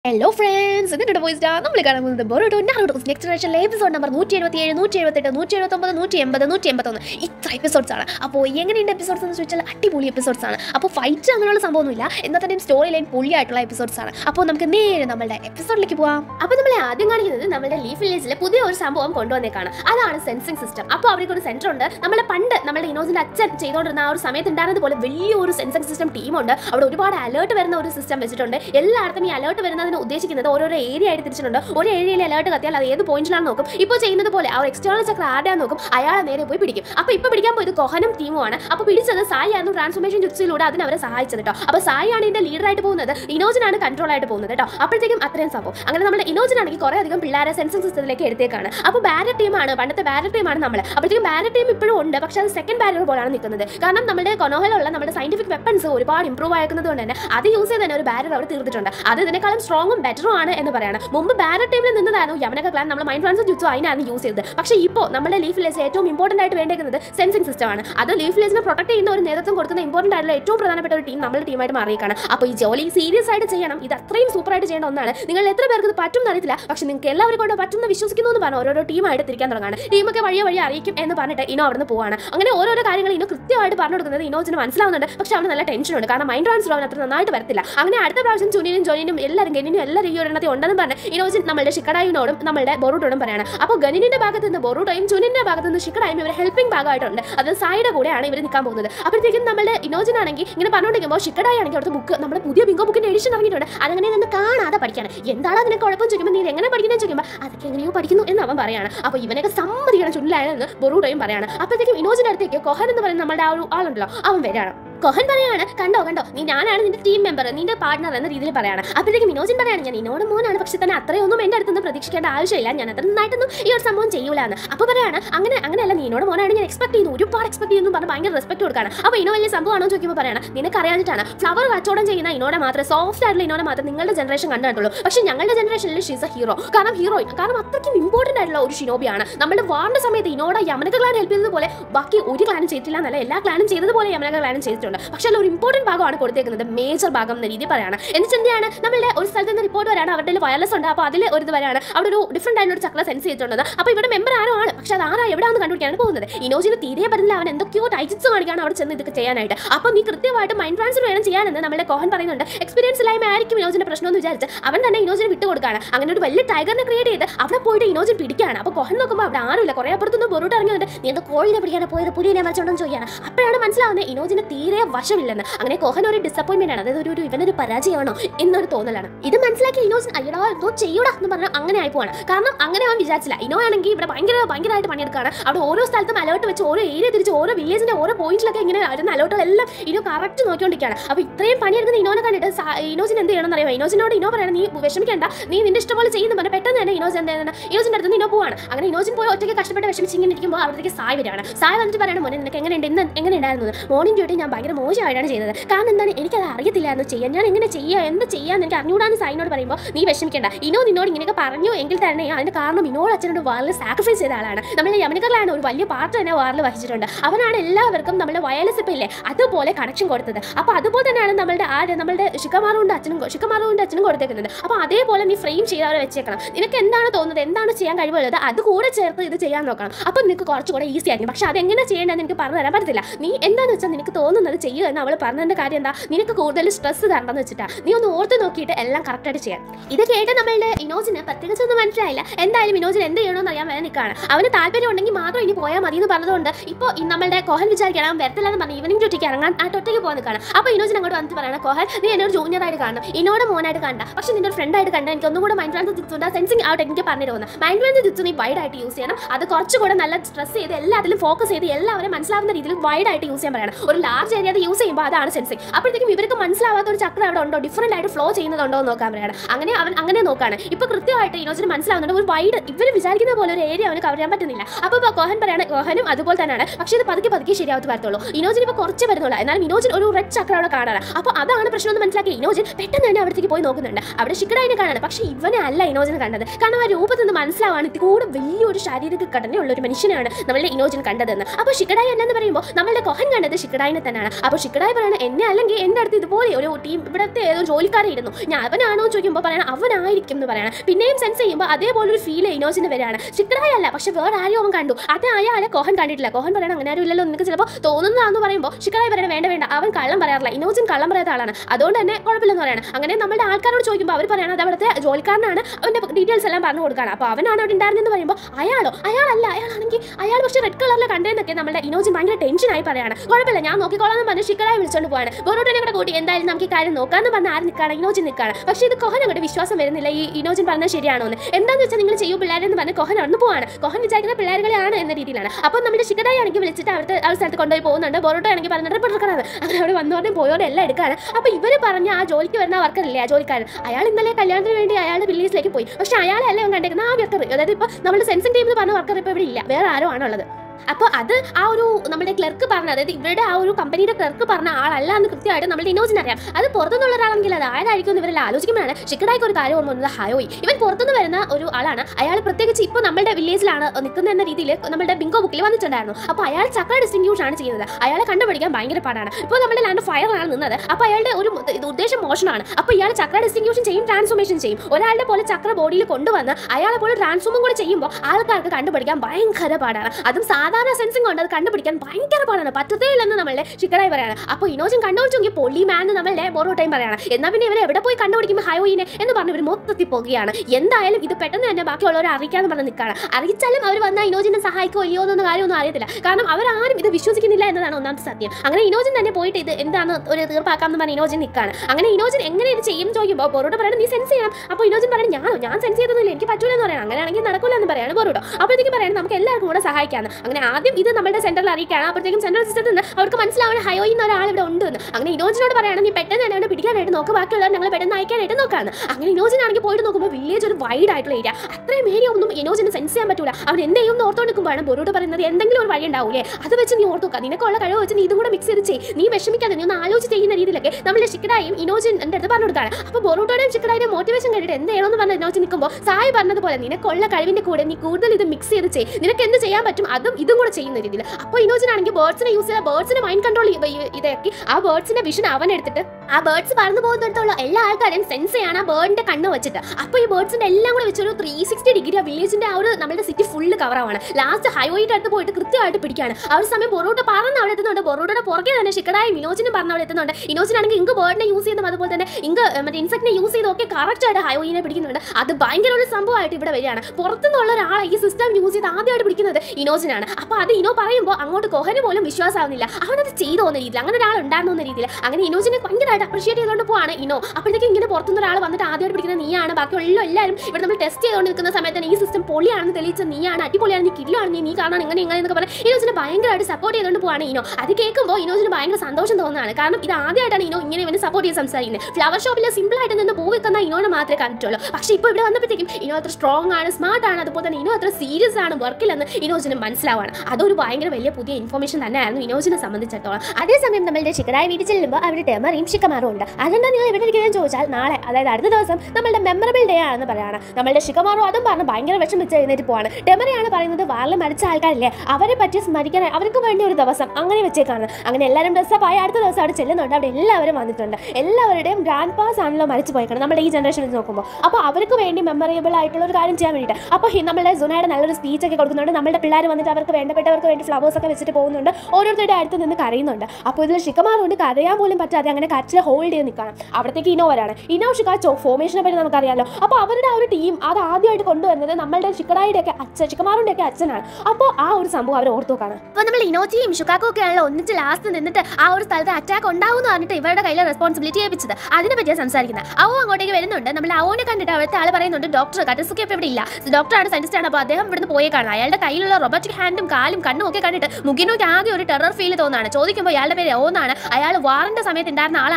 Hello friends എന്നിട്ട് voice നമ്മൾ കാണാൻ പോകുന്നത് ബോറോട്ടോ നാരോട്ടോ നെക്സ്റ്റ് ജനറേഷനിലെ എപ്പിസോഡ് നമ്പർ നൂറ്റി എഴുപത്തി ഏഴ് നൂറ്റി എഴുപത്തെട്ട് നൂറ്റി എഴുപത്തൊമ്പത് നൂറ്റി എൺപത് നൂറ്റി എൺപത്തൊന്ന് ഇത്ര എപ്പിസോഡ്സ് ആണ് അപ്പോൾ എങ്ങനെയുണ്ട് എപ്പിസോഡ്സ് എന്ന് ചോദിച്ചാൽ അടിപൊളി എപ്പിസോഡ്സ് ആണ് അപ്പോൾ ഫൈറ്റ് അങ്ങനെയുള്ള സംഭവമൊന്നുമില്ല എന്നാൽ തന്നെ സ്റ്റോറി ലൈൻ പൊളിയായിട്ടുള്ള എപ്പിസോഡ്സ് ആണ് അപ്പോൾ നമുക്ക് നേരെ നമ്മളുടെ എപ്പിസോഡിലേക്ക് പോവാം അപ്പോൾ നമ്മളെ ആദ്യം കാണിക്കുന്നത് നമ്മുടെ ലീഫ് വില്ലേജിലെ പുതിയ ഒരു സംഭവം കൊണ്ടുവന്നേക്കാണ് അതാണ് സെൻസിങ് സിസ്റ്റം അപ്പോൾ അവർക്ക് ഒരു സെന്റർ ഉണ്ട് നമ്മളെ പണ്ട് നമ്മുടെ ഇനോസിന്റെ അച്ഛൻ ചെയ്തുകൊണ്ടിരുന്ന ആ ഒരു സമയത്ത് ഉണ്ടായിരുന്നത് പോലെ വലിയൊരു സെൻസിങ് സിസ്റ്റം ടീമുണ്ട് അവിടെ ഒരുപാട് അലേർട്ട് വരുന്ന ഒരു സിസ്റ്റം വെച്ചിട്ടുണ്ട് എല്ലായിടത്തും ഈ അലേർട്ട് വരുന്നതിന് ഉദ്ദേശിക്കുന്നത് ഓരോരോ ഏരിയ ആയിട്ട് തിരിച്ചിട്ടുണ്ട് ഒരു ഏരിയയിൽ അലേർട്ട് കത്തിയാൽ അത് ഏത് പോയിന്റിലാണെന്ന് നോക്കും ഇപ്പോൾ ചെയ്യുന്നത് പോലെ ആ ഒരു എക്സ്റ്റേണൽ ചക്ര ആരുടെയാന്ന് നോക്കും അയാളെ നേരെ പോയി പിടിക്കും അപ്പോൾ ഇപ്പോൾ പിടിക്കാൻ പോയത് കൊഹനും ടീമുമാണ് അപ്പോൾ പിടിച്ചത് സായി ആയിരുന്നു ട്രാൻസ്ഫോർമേഷൻ ജുക്സിലൂടെ അതിന് അവരെ സഹായിച്ചത് കേട്ടോ അപ്പോൾ സായി ആണ് ഇതിന്റെ ലീഡറായിട്ട് പോകുന്നത് ഇനോജനാണ് കൺട്രോൾ ആയിട്ട് പോകുന്നത് കേട്ടോ അപ്പോഴത്തേക്കും അത്രയും സംഭവം അങ്ങനെ നമ്മുടെ ഇനോജനാണെങ്കിൽ കുറേ അധികം പിള്ളേരെ സെൻസിങ് സിസ്റ്റത്തിലേക്ക് എടുത്തേക്കാണ് അപ്പോൾ ബാരറ്റ് ടീമാണ് പണ്ടത്തെ ബാരറ്റ് ടീമാണ് നമ്മൾ അപ്പോഴത്തേക്കും ബാരറ്റ് ടീം ഇപ്പോഴും ഉണ്ട് പക്ഷേ അത് സെക്കൻഡ് ബാരർ പോലെയാണ് നിൽക്കുന്നത് കാരണം നമ്മുടെ കൊനോഹലുള്ള നമ്മുടെ സയന്റിഫിക് വെപ്പൺസ് ഒരുപാട് ഇമ്പ്രൂവ് ആക്കുന്നത് കൊണ്ട് തന്നെ അത് യൂസ് ചെയ്ത് തന്നെ ഒരു ബാരർ അവർ തീർത്തിട്ടുണ്ട് അത് ഇതിനേക്കാളും സ്ട്രോങ്ങും ബെറ്ററും ആണ് എന്ന് പറയാണ് മുമ്പ് ബാരറ്റ് ടീമിൽ നിന്നതായിരുന്നു യമനക ക്ലാൻ നമ്മൾ മൈൻഡ് ട്രാൻസ് ജുത്തു അതിനാണ് യൂസ് ചെയ്തത് പക്ഷേ ഇപ്പോൾ നമ്മുടെ ലീഫ് ലേസ് ഏറ്റവും ഇമ്പോർട്ടന്റ് ആയിട്ട് വേണ്ടേക്കുന്നത് സെൻസിങ് സിസ്റ്റം ആണ് അത് ലീഫ് ലേസിനെ പ്രൊട്ടക്ട് ചെയ്യുന്ന ഒരു നേതൃത്വം കൊടുക്കുന്ന ഇമ്പോർട്ടന്റ് ആയിട്ടുള്ള ഏറ്റവും പ്രധാനപ്പെട്ട ഒരു ടീം നമ്മുടെ ടീമായിട്ട് മാറിയേക്കാണ് അപ്പോൾ ഈ ജോലി സീരിയസ് ആയിട്ട് ചെയ്യണം ഇത് അത്രയും സൂപ്പർ ആയിട്ട് ചെയ്യേണ്ട ഒന്നാണ് നിങ്ങൾ എത്ര പേർക്ക് ഇത് പറ്റും എന്നറിയത്തില്ല പക്ഷേ നിങ്ങൾക്ക് എല്ലാവർക്കും കൊണ്ട് പറ്റുന്ന വിശ്വസിക്കുന്നു എന്ന് പറഞ്ഞ് ഓരോരോ ടീമായിട്ട് തിരിക്കാൻ തുടങ്ങാണ് ടീമൊക്കെ വഴിയെ വഴി അറിയിക്കും എന്ന് പറഞ്ഞിട്ട് ഇനോ അവിടുന്ന് പോവാണ് അങ്ങനെ ഓരോരോ കാര്യങ്ങൾ ഇനോ കൃത്യമായിട്ട് പറഞ്ഞു കൊടുക്കുന്നത് ഇനോജിന് മനസ്സിലാവുന്നുണ്ട് പക്ഷേ അവന് നല്ല ടെൻഷനുണ്ട് കാരണം മൈൻഡ് ട്രാൻസ്ഫർ അവൻ അത്ര നന്നായിട്ട് വരത്തില്ല അങ്ങനെ അടുത്ത പ്രാവശ്യം ചുനിനും ജോനിനും എല്ലാവരും ഗനിനും എല്ലാവരും ഈ ഒരെണ്ണത്തിൽ ഉണ്ടെന്ന് പറഞ്ഞ് ഇനോജിൻ നമ്മുടെ ഷിക്കഡായിനോടും നമ്മുടെ ബൊറൂട്ടോടും പറയാണ് അപ്പോൾ ഗനിനിന്റെ ഭാഗത്ത് നിന്ന് ബൊറൂട്ടോയും ചുനിന്റെ ഭാഗത്ത് നിന്ന് ഷിക്കഡായും ഇവർ ഹെൽപ്പിംഗ് ഭാഗമായിട്ടുണ്ട് അത് സായിയുടെ കൂടെയാണ് ഇവർ നിൽക്കാൻ പോകുന്നത് അപ്പോഴത്തേക്കും നമ്മുടെ ഇനോജിൻ ആണെങ്കിൽ ഇങ്ങനെ പറഞ്ഞുകൊണ്ടിരിക്കുമ്പോൾ ഷിക്കഡായി ആണെങ്കിൽ അവിടുത്തെ ബുക്ക് നമ്മുടെ പുതിയ ബിങ്കോ ബുക്കിന്റെ എഡിഷൻ ഇറങ്ങിയിട്ടുണ്ട് അതങ്ങനെ നിന്ന് കാണാതെ പഠിക്കാണ് എന്താണ് അതിന് കുഴപ്പം ചോദിക്കുമ്പോൾ നീ ഇത് എങ്ങനെ പഠിക്കുന്നത് ചോദിക്കുമ്പോൾ അതൊക്കെ എങ്ങനെയോ പഠിക്കുന്നു എന്ന് അവൻ പറയാണ് അപ്പോൾ ഇവനൊക്കെ സമ്മതിക്കണം ചുല്ലായെന്ന് ബൊറൂട്ടോയും പറയാണ് അപ്പോഴത്തേക്കും ഇനോജിന്റെ അടുത്തേക്ക് കൊഹൻ എന്ന് പറയുന്ന നമ്മുടെ ആ ഒരു ആളുണ്ടല്ലോ അവൻ വരികയാണ് കൊഹൻ പറയാണ് കണ്ടോ കണ്ടോ നീ ഞാനാണ് നിന്റെ ടീം മെമ്പർ നിന്റെ പാർട്ണർ എന്ന രീതിയിൽ പറയാണ് അപ്പോഴത്തേക്കും വിനോജൻ പറയാണ് ഞാൻ ഇനോട് മോനാണ് പക്ഷെ തന്നെ അത്രയൊന്നും എന്റെ അടുത്ത് നിന്ന് പ്രതീക്ഷിക്കേണ്ട ആവശ്യമില്ല ഞാൻ അത്ര നന്നായിട്ടൊന്നും ഈ ഒരു സംഭവം ചെയ്യൂലെന്ന് അപ്പോൾ പറയാണ് അങ്ങനെ അങ്ങനെയല്ല നീ എന്നോട് മോനാണ് ഞാൻ എക്സ്പെക്ട് ചെയ്യുന്നു ഒരുപാട് എക്സ്പെക്ട് ചെയ്യുന്നു പറഞ്ഞ് ഭയങ്കര റെസ്പെക്ട് കൊടുക്കാണ് അപ്പോൾ ഇനോ വലിയ സംഭവമാണോ എന്ന് ചോദിക്കുമ്പോൾ പറയാണ് നിനക്ക് അറിയാഞ്ഞിട്ടാണ് ഫ്ലവർ കച്ചവടം ചെയ്യുന്ന ഇനോടെ മാത്രമേ സോഫ്റ്റ് ആയിട്ടുള്ള ഇനോടെ മാത്രമേ നിങ്ങളുടെ ജനറേഷൻ കണ്ടിട്ടുള്ളൂ പക്ഷേ ഞങ്ങളുടെ ജനറേഷനിൽ ഷീസ് എ ഹീറോ കാരണം ഹീറോയിൻ കാരണം അത്രയ്ക്കും ഇമ്പോർട്ടന്റ് ആയിട്ടുള്ള ഒരു ഷിനോബിയാണ് നമ്മുടെ വാറിന്റെ സമയത്ത് ഇനോട യമനക ക്ലാൻ ഹെൽപ്പ് ചെയ്തതുപോലെ ബാക്കി ഒരു ക്ലാനും ചെയ്തിട്ടില്ല എന്നല്ല എല്ലാ ക്ലാനും ചെയ്തതുപോലെ യമനക ക്ലാനും ചെയ്തിട്ടുണ്ട് പക്ഷേ അതിൽ ഒരു ഇമ്പോർട്ടന്റ് ഭാഗമാണ് കൊടുത്തേക്കുന്നത് മേജർ ഭാഗം എന്ന രീതി പറയാണ് എന്നിട്ട് എന്താണ് നമ്മളുടെ ഒരു സ്ഥലത്ത് നിന്ന് റിപ്പോർട്ട് വരാണ് അവരുടെ വയർലെസ് ഉണ്ട് അപ്പോൾ അതിൽ ഒരു ഇത് വരാണ് അവിടെ ഒരു ഡിഫറെന്റ് ആയിട്ടുള്ള ഒരു ചക്ര സെൻസ് ചെയ്തിട്ടുള്ളത് അപ്പോൾ ഇവിടെ മെമ്പർ ആരോ ആണ് പക്ഷേ അത് ആരാ എവിടെയാണെന്ന് കണ്ടുപിടിക്കാനാണ് പോകുന്നത് ഇനോജിന് തീരെ പറ്റുന്നില്ല അവൻ എന്തൊക്കെയോ ടൈറ്റിക്സ് കാണിക്കാണ് അവിടെ ചെന്ന് ഇതൊക്കെ ചെയ്യാനായിട്ട് അപ്പോൾ നീ കൃത്യമായിട്ട് മൈൻഡ് ട്രാൻസ്ഫർ വേണം ചെയ്യാനെന്ന് നമ്മുടെ കോഹൻ പറയുന്നുണ്ട് എക്സ്പീരിയൻസ് ഇല്ലായ്മ ആയിരിക്കും ഇനോജിന്റെ പ്രശ്നം എന്ന് വിചാരിച്ച് അവൻ തന്നെ ഇനോജിന് വിട്ടുകൊടുക്കാണ് അങ്ങനെ ഒരു വലിയ ടൈഗറിനെ ക്രിയേറ്റ് ചെയ്ത് അവിടെ പോയിട്ട് ഇനോജിൻ പിടിക്കുകയാണ് അപ്പോൾ കോഹൻ നോക്കുമ്പോൾ അവിടെ ആരുമില്ല കുറേ അപ്പുറത്തുനിന്ന് ബൊറൂട്ട് ഇറങ്ങി വന്നിട്ട് നീ എന്താ കോഴിനെ പിടിക്കാനോ പോയത് പുലിനെ മറിച്ചോണ്ടെന്ന് ചോദിക്കുകയാണ് അപ്പോഴാണ് മനസ്സിലാവുന്നത് ഇനോജിന് തീരെ വശമില്ലെന്ന് അങ്ങനെ കോഹൻ ഒരു ഡിസപ്പോയിന്റ്മെന്റ് ആണ് അതായത് ഒരു ഒരു ഇവനൊരു പരാജയമാണോ എന്നൊരു തോന്നലാണ് ഇത് മനസ്സിലാക്കി ഇനോജിൻ അയ്യടാ എന്തോ ചെയ്യൂടാ എന്ന് പറഞ്ഞാൽ അങ്ങനെ ആയി പോവാണ് കാരണം അങ്ങനെ അവൻ വിചാരിച്ചില്ല ഇനോ ആണെങ്കിൽ ഇവിടെ ഭയങ്കര ഭയങ്കരമായിട്ട് പണിയെടുക്കുകയാണ് അവിടെ ഓരോ സ്ഥലത്തും അലേർട്ട് വെച്ച് ഓരോ ഏരിയ തിരിച്ച് ഓരോ വില്ലേജിന്റെ ഓരോ പോയിന്റിലൊക്കെ ഇങ്ങനെ വരുന്ന അലേർട്ടുകളെല്ലാം ഇനോ കറക്റ്റ് നോക്കിക്കൊണ്ടിരിക്കുകയാണ് അപ്പോൾ ഇത്രയും പണിയെടുക്കുന്ന ഇനോനെ കണ്ടിട്ട് സാ- ഇനോജിന് എന്ത് ചെയ്യണമെന്ന് അറിയാം ഇനോജിനോട് ഇനോ പറയണം നീ വിഷമിക്കേണ്ട നീ നിന്റെ ഇഷ്ടം പോലെ ചെയ്യുന്നു പറഞ്ഞാൽ പെട്ടെന്ന് തന്നെ ഇനോജ് എന്ത് ചെയ്യുന്നത് ഇനോജിന്റെ അടുത്ത് നിന്ന് ഇനോ പോവാണ് അങ്ങനെ ഇനോജിൻ പോയി ഒറ്റയ്ക്ക് കഷ്ടപ്പെട്ട് വിഷമിച്ച് ഇങ്ങനെ ഇരിക്കുമ്പോൾ അവിടത്തേക്ക് സായ് വരികയാണ് സായ് വന്നിട്ട് പറയണം മോനെ നിനക്ക് എങ്ങനെയുണ്ട് ഇന്ന് എങ്ങനെ ഉണ്ടായിരുന്നത് മോർണിംഗ് ഡ്യൂട്ടി ഞാൻ ഭയങ്കര മോശമായിട്ടാണ് ചെയ്തത് കാരണം എന്താണ് എനിക്കത് അറിയത്തില്ലായിരുന്നു ചെയ്യാൻ ഞാൻ എങ്ങനെ ചെയ്യുക എന്ത് ചെയ്യാന്ന് എനിക്ക് അറിഞ്ഞൂടാന്ന് സായിനോട് പറയുമ്പോൾ നീ വിഷമിക്കേണ്ട ഇനോ നിന്നോട് ഇങ്ങനെയൊക്കെ പറഞ്ഞു എങ്കിൽ തന്നെ അതിന്റെ കാരണം ഇനോട് അച്ഛനോട് വാറിൽ സാക്രിഫൈസ് ചെയ്ത ആളാണ് നമ്മുടെ യമനിക്കറിലാണ് ഒരു വലിയ പാർട്ട് തന്നെ വാറിൽ വഹിച്ചിട്ടുണ്ട് അവനാണ് എല്ലാവർക്കും നമ്മുടെ വയലസ് ഇപ്പം ഇല്ലേ അതുപോലെ കണക്ഷൻ കൊടുത്തത് അപ്പോൾ അതുപോലെ തന്നെയാണ് നമ്മളുടെ ആര് നമ്മളുടെ ഷിക്കമാറുകൊണ്ട് അച്ഛനും ഷിക്കമാറുകൊണ്ട് അച്ഛനും കൊടുത്തേക്കുന്നത് അപ്പോൾ അതേപോലെ നീ ഫ്രെയിം ചെയ്ത് അവരെ വെച്ചേക്കണം നിനക്ക് എന്താണ് തോന്നുന്നത് എന്താണ് ചെയ്യാൻ കഴിവുള്ളത് അത് കൂടെ ചേർത്ത് ഇത് ചെയ്യാൻ നോക്കണം അപ്പോൾ നിനക്ക് കുറച്ചുകൂടെ ഈസി ആയിരിക്കും പക്ഷെ അതെങ്ങനെ ചെയ്യേണ്ടതെന്ന് എനിക്ക് പറഞ്ഞു തരാൻ പറ്റത്തില്ല നീ എന്താണെന്ന് വെച്ചാൽ നിനക്ക് തോന്നുന്നത് ചെയ്യുക എന്ന് അവൾ പറഞ്ഞതിന്റെ കാര്യം എന്താ നിനക്ക് കൂടുതൽ സ്ട്രെസ് തരണമെന്ന് വെച്ചിട്ടാ നീ ഒന്ന് ഓർത്ത് നോക്കിയിട്ട് എല്ലാം കറക്റ്റായിട്ട് ചെയ്യാം ഇത് കേട്ട് നമ്മളുടെ ഇനോജിന് പ്രത്യേകിച്ചൊന്നും മനസ്സിലായില്ല എന്തായാലും ഇനോജിന് എന്ത് ചെയ്യണമെന്ന് അറിയാൻ വേറെ നിൽക്കുകയാണ് അവന് താല്പര്യം ഉണ്ടെങ്കിൽ മാത്രം ഇനി പോയാൽ മതി എന്ന് പറഞ്ഞതുകൊണ്ട് ഇപ്പോൾ നമ്മളുടെ കോഹൻ വിചാരിക്കണം അവൻ വരത്തില്ലെന്ന് പറഞ്ഞ് ഈവനിങ് ഡ്യൂട്ടിക്ക് ഇറങ്ങാൻ ആ ഒറ്റയ്ക്ക് പോകാൻ നിൽക്കുകയാണ് അപ്പോൾ ഇനോജിന് അങ്ങോട്ട് വന്നിട്ട് പറയണം കോഹൻ നീ എന്നൊരു ജൂനിയർ ആയിട്ട് കാണണം ഇനോട് മോനായിട്ട് കണ്ട പക്ഷേ നിന്റെ ഫ്രണ്ട് ആയിട്ട് കണ്ട എനിക്ക് ഒന്നും കൂടെ മൈൻഡ് ട്രാൻസ് തിരിച്ചുണ്ട് സെൻസിങ് ഔട്ട് എനിക്ക് പറഞ്ഞു തോന്നുന്നത് മൈൻഡ് ട്രാൻസ് തിരിച്ചു നീ വൈഡ് ആയിട്ട് യൂസ് ചെയ്യണം അത് കുറച്ചുകൂടെ നല്ല സ്ട്രെസ് ചെയ്ത് എല്ലാത്തിലും ഫോക്കസ് ചെയ്ത് എല്ലാവരും മനസ്സിലാവുന്ന രീതിയിൽ വൈഡ് ആയിട്ട് യൂസ് ചെയ്യാൻ പറയണം ഒരു ലാർജ് ഏരിയ യൂസ് ചെയ്യുമ്പോൾ അതാണ് സെൻസിങ് അപ്പോഴത്തേക്കും ഇവർക്ക് മനസ്സിലാവാത്ത ഒരു ചക്രം അവിടെ ഉണ്ടോ ഡിഫറെന്റ് ആയിട്ട് ഫ്ലോ ചെയ്യുന്നതുണ്ടോ എന്ന് നോക്കാൻ പറയണം അങ്ങനെ അവൻ അങ്ങനെ നോക്കാണ് ഇപ്പൊ കൃത്യമായിട്ട് ഇനോജിന് മനസ്സിലാവുന്നുണ്ട് ഒരു വൈഡ് ഇവർ വിചാരിക്കുന്ന പോലെ ഒരു ഏരിയ അവന് കവർ ചെയ്യാൻ പറ്റുന്നില്ല അപ്പോൾ ഇപ്പോൾ കോഹൻ പറയാണ് കോഹനും അതുപോലെ തന്നെയാണ് പക്ഷേ ഇത് പതുക്കെ പതുക്കെ ശരിയാവത്ത് വരത്തുള്ളൂ ഇനോജിന് ഇപ്പോൾ കുറച്ച് വരുന്നുള്ളൂ എന്നാലും ഇനോജിൻ ഒരു റെഡ് ചക്രം അവിടെ കാണാറ് അപ്പോൾ അതാണ് പ്രശ്നം എന്ന് മനസ്സിലാക്കി ഇനോജിൻ പെട്ടെന്ന് തന്നെ അവിടത്തേക്ക് പോയി നോക്കുന്നുണ്ട് അവിടെ ഷിക്കഡായിനെ കാണാണ് പക്ഷേ ഇവനെ അല്ല ഇനോജിന് കണ്ടത് കാരണം ആ രൂപത്തിൽ നിന്ന് മനസ്സിലാവാണ് ഇത് കൂടെ വലിയൊരു ശാരീരിക ഘടനയുള്ള ഒരു മനുഷ്യനാണ് നമ്മളുടെ ഇനോജിൻ കണ്ടതെന്ന് അപ്പോൾ ഷിക്കഡായി അല്ലെന്ന് പറയുമ്പോൾ നമ്മളുടെ കൊഹൻ കണ്ടത് ഷിക്കഡായിനെ തന്നെയാണ് അപ്പോൾ ഷിക്കടായി പറയണ എന്നെ അല്ലെങ്കിൽ എൻ്റെ അടുത്ത് ഇതുപോലെ ഒരു ടീം ഇവിടുത്തെ ഏതോ ജോലിക്കാരെ ഇരുന്നു ഞാൻ അവനാണോ എന്ന് ചോദിക്കുമ്പോൾ പറയണം അവനായിരിക്കും എന്ന് പറയണം പിന്നെയും സെൻസ് ചെയ്യുമ്പോൾ അതേപോലെ ഒരു ഫീൽ ഇനോസിന് വരികയാണ് ഷിക്കടായി അല്ല പക്ഷെ വേറെ ആരും അവൻ കണ്ടു അത് അയാളെ കോഹൻ കണ്ടിട്ടില്ല കോഹൻ പറയണം അങ്ങനെ ആരും ഇല്ലല്ലോ നിനക്ക് ചിലപ്പോൾ തോന്നുന്നതാന്ന് പറയുമ്പോൾ ഷിക്കടായി പറയണം വേണ്ട വേണ്ട അവൻ കള്ളം പറയാറില്ല ഇനോസിൻ കള്ളം പറയാത്ത ആളാണ് അതുകൊണ്ട് തന്നെ കുഴപ്പമില്ലെന്ന് പറയണം അങ്ങനെ നമ്മുടെ ആൾക്കാരോട് ചോദിക്കുമ്പോൾ അവർ പറയണം അത് അവിടുത്തെ ജോലിക്കാരനാണ് അവൻ്റെ ഡീറ്റെയിൽസ് എല്ലാം പറഞ്ഞു കൊടുക്കുകയാണ് അപ്പോൾ അവനാണ് അവിടെ ഉണ്ടായിരുന്നെന്ന് പറയുമ്പോൾ അയാളോ അയാളല്ല അയാളാണെങ്കിൽ അയാൾ പക്ഷേ റെഡ് കളറിൽ കണ്ടതെന്നൊക്കെ നമ്മുടെ ഇനോജിൻ ഭയങ്കര ടെൻഷനായി പറയാണ് കുഴപ്പമില്ല ഞാൻ നോക്കിക്കോളാം എന്ന് പറഞ്ഞ് ഷിക്കറായി വിളിച്ചോണ്ട് പോവാണ് ബൊറോട്ടിനെ കൂടെ കൂട്ടി എന്തായാലും നമുക്ക് ഈ കാര്യം നോക്കാന്ന് പറഞ്ഞ് ആര് നിൽക്കുകയാണ് ഇനോജിൻ നിൽക്കുകയാണ് പക്ഷേ ഇത് കൊഹൻ അങ്ങോട്ട് വിശ്വാസം വരുന്നില്ല ഈ ഇനോജിൻ പറഞ്ഞത് ശരിയാണോ എന്ന് എന്താണെന്ന് വെച്ചാൽ നിങ്ങൾ ചെയ്യൂ പിള്ളേരെന്ന് പറഞ്ഞ് കൊഹൻ അവിടുന്ന് പോവാണ് കൊഹൻ വിചാരിക്കുന്ന പിള്ളേരുകളെയാണ് എന്ന രീതിയിലാണ് അപ്പോൾ നമ്മുടെ ഷിക്കറായി ആണെങ്കിൽ വിളിച്ചിട്ട് അവിടുത്തെ ആ സ്ഥലത്ത് കൊണ്ടുപോയി പോകുന്നുണ്ട് ബൊറോട്ടോ ആണെങ്കിൽ പറഞ്ഞിട്ട് റിപ്പോർട്ട് എടുക്കണത് അങ്ങനെ അവിടെ വന്നോടെ പോയോടെ എല്ലാം എടുക്കാണ് അപ്പോൾ ഇവർ പറഞ്ഞ ആ ജോലിക്ക് വരുന്ന വർക്കറില്ലേ ആ ജോലിക്കാരൻ അയാൾ ഇന്നലെ കല്യാണത്തിന് വേണ്ടി അയാളുടെ വില്ലേജിലേക്ക് പോയി പക്ഷേ അയാളെ അല്ലേ അവൻ കണ്ടേക്കുന്നത് ആ വർക്കർ അതായത് ഇപ്പോൾ നമ്മുടെ സെൻസിങ് ടീമിൽ പറഞ്ഞ വർക്കർ ഇപ്പോൾ ഇവിടെ ഇല്ല വേറെ ആരോ ആണുള്ളത് അപ്പോൾ അത് ആ ഒരു നമ്മുടെ ക്ലർക്ക് പറഞ്ഞ അതായത് ഇവരുടെ ആ ഒരു കമ്പനിയുടെ ക്ലർക്ക് പറഞ്ഞ ആളല്ല എന്ന് കൃത്യമായിട്ട് നമ്മുടെ ഇനോജിന് അറിയാം അത് പുറത്തുനിന്നുള്ള ഒരാളെങ്കിൽ അത് ആരായിരിക്കും എന്ന് ഇവരെല്ലാം ആലോചിക്കുമ്പോഴാണ് ഷിക്കഡായിക്ക് ഒരു കാര്യം ഓർമ്മ വന്നത് ഹയോയി ഇവൻ പുറത്തുനിന്ന് വരുന്ന ഒരു ആളാണ് അയാൾ പ്രത്യേകിച്ച് ഇപ്പോൾ നമ്മുടെ വില്ലേജിലാണ് നിൽക്കുന്ന എന്ന രീതിയിൽ നമ്മുടെ ബിങ്കോ ബുക്കിൽ വന്നിട്ടുണ്ടായിരുന്നു അപ്പോൾ അയാൾ ചക്ര ഡിസ്റ്റിങ്യൂഷൻ ആണ് ചെയ്യുന്നത് അയാളെ കണ്ടുപിടിക്കാൻ ഭയങ്കര പാടാണ് ഇപ്പോൾ നമ്മുടെ ലാൻഡ് ഫയറിലാണ് നിന്നത് അപ്പോൾ അയാളുടെ ഒരു ഇത് ഉദ്ദേശം മോശമാണ് അപ്പോൾ ഇയാൾ ചക്ര ഡിസ്റ്റിങ്യൂഷൻ ചെയ്യും ട്രാൻസ്ഫോർമേഷൻ ചെയ്യും ഒരാളുടെ പോലെ ചക്ര ബോഡിയിൽ കൊണ്ടുവന്ന് അയാളെ പോലെ ട്രാൻസ്ഫോമും കൂടെ ചെയ്യുമ്പോൾ ആൾക്കാർക്ക് കണ്ടുപിടിക്കാൻ ഭയങ്കര പാടാണ് അതും സാധാരണ സെൻസിങ് കൊണ്ട് അത് കണ്ടുപിടിക്കാൻ ഭയങ്കര പാടാണ് പറ്റത്തേ ഇല്ലെന്ന് നമ്മളുടെ ചിക്കനായി പറയാണ് അപ്പോൾ ഇനോജൻ കണ്ടുപിടിച്ചെങ്കിൽ പൊള്ളി മാൻ എന്ന് നമ്മളുടെ ബോറോ ടൈം പറയാണ് എന്നാൽ പിന്നെ ഇവരെ എവിടെ പോയി കണ്ടുപിടിക്കുമ്പോൾ ഹയോയിനെ എന്ന് പറഞ്ഞ് ഇവർ മൊത്തത്തിൽ പോകുകയാണ് എന്തായാലും ഇത് പെട്ടെന്ന് തന്നെ ബാക്കിയുള്ളവരെ അറിയിക്കാന്ന് പറഞ്ഞ് നിൽക്കുകയാണ് അറിയിച്ചാലും അവർ വന്നാൽ ഇനോജിനെ സഹായിക്കോ ഇല്ലയോ എന്നൊന്നും കാര്യമൊന്നും അറിയത്തില്ല കാരണം അവരാരും ഇത് വിശ്വസിക്കുന്നില്ല എന്നതാണ് ഒന്നാമത്തെ സത്യം അങ്ങനെ ഇനോജൻ തന്നെ പോയിട്ട് ഇത് എന്താണ് ഒരു തീർപ്പാക്കാമെന്ന് പറഞ്ഞ് ഇനോജൻ നിൽക്കുകയാണ് അങ്ങനെ ഇനോജൻ എങ്ങനെ ഇത് ചെയ്യും എന്ന് ചോദിക്കുമ്പോൾ ബൊറോട്ടോ പറയണം നീ സെൻസ് ചെയ്യണം അപ്പോൾ ഇനോജൻ പറയണം ഞാനോ ഞാൻ സെൻസ് ചെയ്തൊന്നുമില്ല എനിക്ക് പറ്റൂല എന്ന് പറയണം അങ്ങനെയാണെങ്കിൽ നടക്കില്ല എന്ന് പറയാണ് ബൊറോട്ടോ അപ്പോഴത്തേക്കും പറയണം നമുക്ക് എല്ലാവർക്കും കൂടെ സഹായിക്കാമെന്ന് അങ്ങനെ ആദ്യം ഇത് നമ്മുടെ സെൻട്രൽ അറിയിക്കുകയാണ് അപ്പോഴത്തേക്കും സെൻട്രൽ സിസ്റ്റത്തിൽ നിന്ന് അവർക്ക് മനസ്സിലാവണം ഹയോയിൽ നിന്ന് ഒരാൾ ഇവിടെ ഉണ്ട് എന്ന് അങ്ങനെ ഇനോജിനോട് പറയണം നീ പെട്ടെന്ന് തന്നെ അവനെ പിടിക്കാനായിട്ട് നോക്ക് ബാക്കിയുള്ളവർ ഞങ്ങൾ പെട്ടെന്ന് അയക്കാനായിട്ട് നോക്കാന്ന് അങ്ങനെ ഇനോജിനാണെങ്കിൽ പോയിട്ട് നോക്കുമ്പോൾ വില്ലേജ് ഒരു വൈഡ് ആയിട്ടുള്ള ഏരിയ അത്രയും ഏരിയ ഒന്നും ഇനോജിന് സെൻസ് ചെയ്യാൻ പറ്റൂല അവൻ എന്ത് ചെയ്യും എന്ന് ഓർത്തോണ്ട് നിൽക്കുമ്പോഴാണ് ബൊറോട് പറയുന്നത് എന്തെങ്കിലും ഒരു വഴി ഉണ്ടാവൂലേ അത് വെച്ച് നീ ഓർത്തോക്ക നിനക്കുള്ള കഴിവ് വെച്ച് നീ ഇതും കൂടെ മിക്സ് ചെയ്ത് ചെയ്യും നീ വിഷമിക്കാതെ നീ ഒന്ന് ആലോചിച്ച് ചെയ്യുന്ന രീതിയിലൊക്കെ നമ്മുടെ ഷിക്കഡായും ഇനോജിൻ എൻ്റെ അടുത്ത് പറഞ്ഞു കൊടുത്താണ് അപ്പോൾ ബൊറോട്ടോടെയും ഷിക്കഡായും മോട്ടിവേഷൻ കേട്ടിട്ട് എന്ത് ചെയ്യണമെന്ന് പറഞ്ഞ് ഇനോജ് നിൽക്കുമ്പോൾ സായി പറഞ്ഞതുപോലെ നിനക്കുള്ള കഴിവിന്റെ കൂടെ നീ കൂടുതൽ ഇത് മിക്സ് ചെയ്ത് ചെയ്യും നിനക്ക് എന്ത് ചെയ്യാൻ പറ്റും അതും ഇതും കൂടെ ചെയ്യുന്ന രീതിയിൽ അപ്പോൾ ഇനോജിനാണെങ്കിൽ ബേർഡ്സിനെ യൂസ് ചെയ്ത ബേർഡ്സിനെ മൈൻഡ് കൺട്രോൾ ഇതാക്കി ആ ബേർഡ്സിന്റെ വിഷൻ അവൻ എടുത്തിട്ട് ആ ബേർഡ്സ് പറന്നു പോകുന്നിടത്തുള്ള എല്ലാ ആൾക്കാരും സെൻസ് ചെയ്യാണ് ആ ബേർഡിന്റെ കണ്ണ് വെച്ചിട്ട് അപ്പോൾ ഈ ബേർഡ്സിന്റെ എല്ലാം കൂടെ വെച്ചൊരു ത്രീ സിക്സ്റ്റി ഡിഗ്രി ആ വില്ലേജിന്റെ ആ ഒരു നമ്മുടെ സിറ്റി ഫുള്ള് കവർ ആവാണ് ലാസ്റ്റ് ഹൈവേയുടെ അടുത്ത് പോയിട്ട് കൃത്യമായിട്ട് പിടിക്കുകയാണ് ആ ഒരു സമയം ബൊറോട്ട പറന്ന് അവിടെ എത്തുന്നുണ്ട് ബൊറോട്ടയുടെ പുറകെ തന്നെ ഷിക്കടായി വിനോജിനും പറഞ്ഞ് അവിടെ എത്തുന്നുണ്ട് ഇനോജിനാണെങ്കിൽ ഇങ്ക് ബേർഡിനെ യൂസ് ചെയ്തും അതുപോലെ തന്നെ ഇങ്ക് മറ്റേ ഇൻസെക്ടിനെ യൂസ് ചെയ്തും ഒക്കെ കറക്റ്റ് ആയിട്ട് ഹൈവേനെ പിടിക്കുന്നുണ്ട് അത് ഭയങ്കര ഒരു സംഭവമായിട്ട് ഇവിടെ വരികയാണ് പുറത്തുനിന്നുള്ള ഒരാളെ ഈ സിസ്റ്റം യൂസ് ചെയ്ത് ആദ്യമായിട്ട് പിടിക്കുന്നത് ഇനോജിനാണ് അപ്പോൾ അത് ഇനോ പറയുമ്പോൾ അങ്ങോട്ട് കൊഹന് പോലും വിശ്വാസമാവുന്നില്ല അവനത് ചെയ്തു പോകുന്ന രീതിയിൽ അങ്ങനെ ഒരാൾ ഉണ്ടായിരുന്നു എന്ന രീതിയിൽ അങ്ങനെ ഇനോജിനെ ഭയങ്കരമായിട്ട് അപ്രീഷിയേറ്റ് ചെയ്തുകൊണ്ട് പോവാണ് ഇനോ അപ്പോഴത്തേക്കും ഇങ്ങനെ പുറത്തുനിന്ന് ഒരാൾ വന്നിട്ട് ആദ്യമായിട്ട് പിടിക്കുന്നത് നീയാണ് ബാക്കിയുള്ള എല്ലാവരും ഇവിടെ നമ്മൾ ടെസ്റ്റ് ചെയ്തുകൊണ്ട് നിൽക്കുന്ന സമയത്ത് തന്നെ ഈ സിസ്റ്റം പൊളിയാണെന്ന് തെളിയിച്ച നീയാണ് അടിപൊളിയാണ് നീ കില്ലാണ് നീ നീ കാണാൻ ഇങ്ങനെ ഇങ്ങനെ എന്നൊക്കെ പറഞ്ഞ് ഇനോജിനെ ഭയങ്കരമായിട്ട് സപ്പോർട്ട് ചെയ്തുകൊണ്ട് പോവാണ് ഇനോ അത് കേൾക്കുമ്പോൾ ഇനോജിന് ഭയങ്കര സന്തോഷം തോന്നുന്നതാണ് കാരണം ഇത് ആദ്യമായിട്ടാണ് ഇനോ ഇങ്ങനെ ഇവന് സപ്പോർട്ട് ചെയ്ത് സംസാരിക്കുന്നത് ഫ്ലവർ ഷോപ്പിൽ സിമ്പിൾ ആയിട്ട് നിന്ന് പൂ വെക്കുന്ന ഇനോനെ മാത്രമേ കണ്ടിട്ടുള്ളൂ പക്ഷേ ഇപ്പോൾ ഇവിടെ വന്നപ്പോഴത്തേക്കും ഇനോ അത്ര സ്ട്രോങ് ആണ് സ്മാർട്ട് ആണ് അതുപോലെ തന്നെ ഇനോ അത്ര സീരിയസ് ആണ് വർക്കിലെന്ന് ഇനോജിന് മനസ്സിലാവാണ് അതൊരു ഭയങ്കര വലിയ പുതിയ ഇൻഫർമേഷൻ തന്നെയായിരുന്നു ഇനോജിനെ സംബന്ധിച്ചിടത്തോളം അതേസമയം നമ്മളുടെ ഷിക്കറായി വീട്ടിൽ ചെല്ലുമ്പോൾ അവിടെ ടെമറിയും ഷിക്കമാറും ഉണ്ട് അതെന്താ നിങ്ങൾ ഇവിടെ ഇരിക്കുന്നതെന്ന് ചോദിച്ചാൽ നാളെ അതായത് അടുത്ത ദിവസം നമ്മളുടെ മെമ്മറബിൾ ഡേ ആണെന്ന് പറയാണ് നമ്മളുടെ ഷിക്കമാറും അതും പറഞ്ഞ് ഭയങ്കര വിഷമിച്ച് എഴുന്നേറ്റ് പോവാണ് ടെമറിയാണ് പറയുന്നത് വാറിൽ മരിച്ച ആൾക്കാരില്ലേ അവരെ പറ്റി സ്മരിക്കാൻ അവർക്ക് വേണ്ടി ഒരു ദിവസം അങ്ങനെ വെച്ചേക്കാണ് അങ്ങനെ എല്ലാവരും ഡ്രസ്സപ്പ് ആയി അടുത്ത ദിവസം അവിടെ ചെല്ലുന്നുണ്ട് അവിടെ എല്ലാവരും വന്നിട്ടുണ്ട് എല്ലാവരുടെയും ഗ്രാൻഡ് പാസ് ആണല്ലോ മരിച്ചു പോയേക്കണം നമ്മുടെ ഈ ജനറേഷൻ വെച്ച് നോക്കുമ്പോൾ അപ്പോൾ അവർക്ക് വേണ്ടി മെമ്മറബിൾ ആയിട്ടുള്ള ഒരു കാര്യം ചെയ്യാൻ വേണ്ടിയിട്ട് അപ്പോൾ ഹി- നമ്മളുടെ സുനയുടെ നല്ലൊരു സ്പീച്ച് ഒക്കെ കൊടുക്കുന്നുണ്ട് നമ്മുടെ പിള്ളേർ വന്നിട്ട് അവർക്ക് വേണ്ടപ്പെട്ടവർക്ക് വേണ്ടി ഫ്ലവേഴ്സ് ഒക്കെ വെച്ചിട്ട് പോകുന്നുണ്ട് ഓരോരുത്തരുടെ അടുത്ത് നിന്ന് കരയുന്നുണ്ട് അപ്പോൾ ഇതിൽ ഷിക്കമാറുകൊണ്ട് കരയാൻ പോലും പറ്റാതെ അങ്ങനെ കരച്ചിൽ ഹോൾഡ് ചെയ്ത് നിൽക്കണം അവിടത്തേക്ക് ഇനോ വരാണ് ഇനോ ഷിക്ക ചോ ഫോമേഷനെ പറ്റി നമുക്കറിയാലോ അപ്പോൾ അവരുടെ ആ ഒരു ടീം അത് ആദ്യമായിട്ട് കൊണ്ടുവന്നത് നമ്മളുടെ ഷിക്കടായുടെ ഒക്കെ അച്ഛൻ ഷിക്കമാറിൻ്റെ ഒക്കെ അച്ഛനാണ് അപ്പോൾ ആ ഒരു സംഭവം അവർ ഓർത്തു നോക്കാണ് അപ്പോൾ നമ്മൾ ഇനോജിയും ഷുക്കാക്കും ഒക്കെ ആണല്ലോ ഒന്നിച്ച് ലാസ്റ്റ് നിന്നിട്ട് ആ ഒരു സ്ഥലത്ത് അറ്റാക്ക് ഉണ്ടാവും എന്ന് പറഞ്ഞിട്ട് ഇവരുടെ കയ്യിൽ റെസ്പോൺസിബിലിറ്റി ഏൽപ്പിച്ചത് അതിനെ പറ്റിയാണ് സംസാരിക്കുന്നത് അവ അങ്ങോട്ടേക്ക് വരുന്നുണ്ട് നമ്മൾ അവനെ കണ്ടിട്ട് അവിടുത്തെ ആൾ പറയുന്നുണ്ട് ഡോക്ടർ കട്ടസുക്കി ഇപ്പോൾ ഇവിടെ ഇല്ല ഡോക്ടറാണ് സയൻറ്റിസ്റ്റ് ആണ് അപ്പോൾ അദ്ദേഹം ഇവിടുന്ന് പോയേക്കാണ് അയാളുടെ കയ്യിലുള്ള റൊബോട്ടിക് ഹാൻഡും കാലും കണ്ണും ഒക്കെ കണ്ടിട്ട് മുഖിനോക്ക് ആകെ ഒരു ടെറർ ഫീൽ തോന്നാണ് ചോദിക്കുമ്പോൾ അയാളുടെ പേര് ഓന്നാണ് അയാൾ വാറിന്റെ സമയത്ത് ഉണ്ടായിരുന്ന ആളാണ്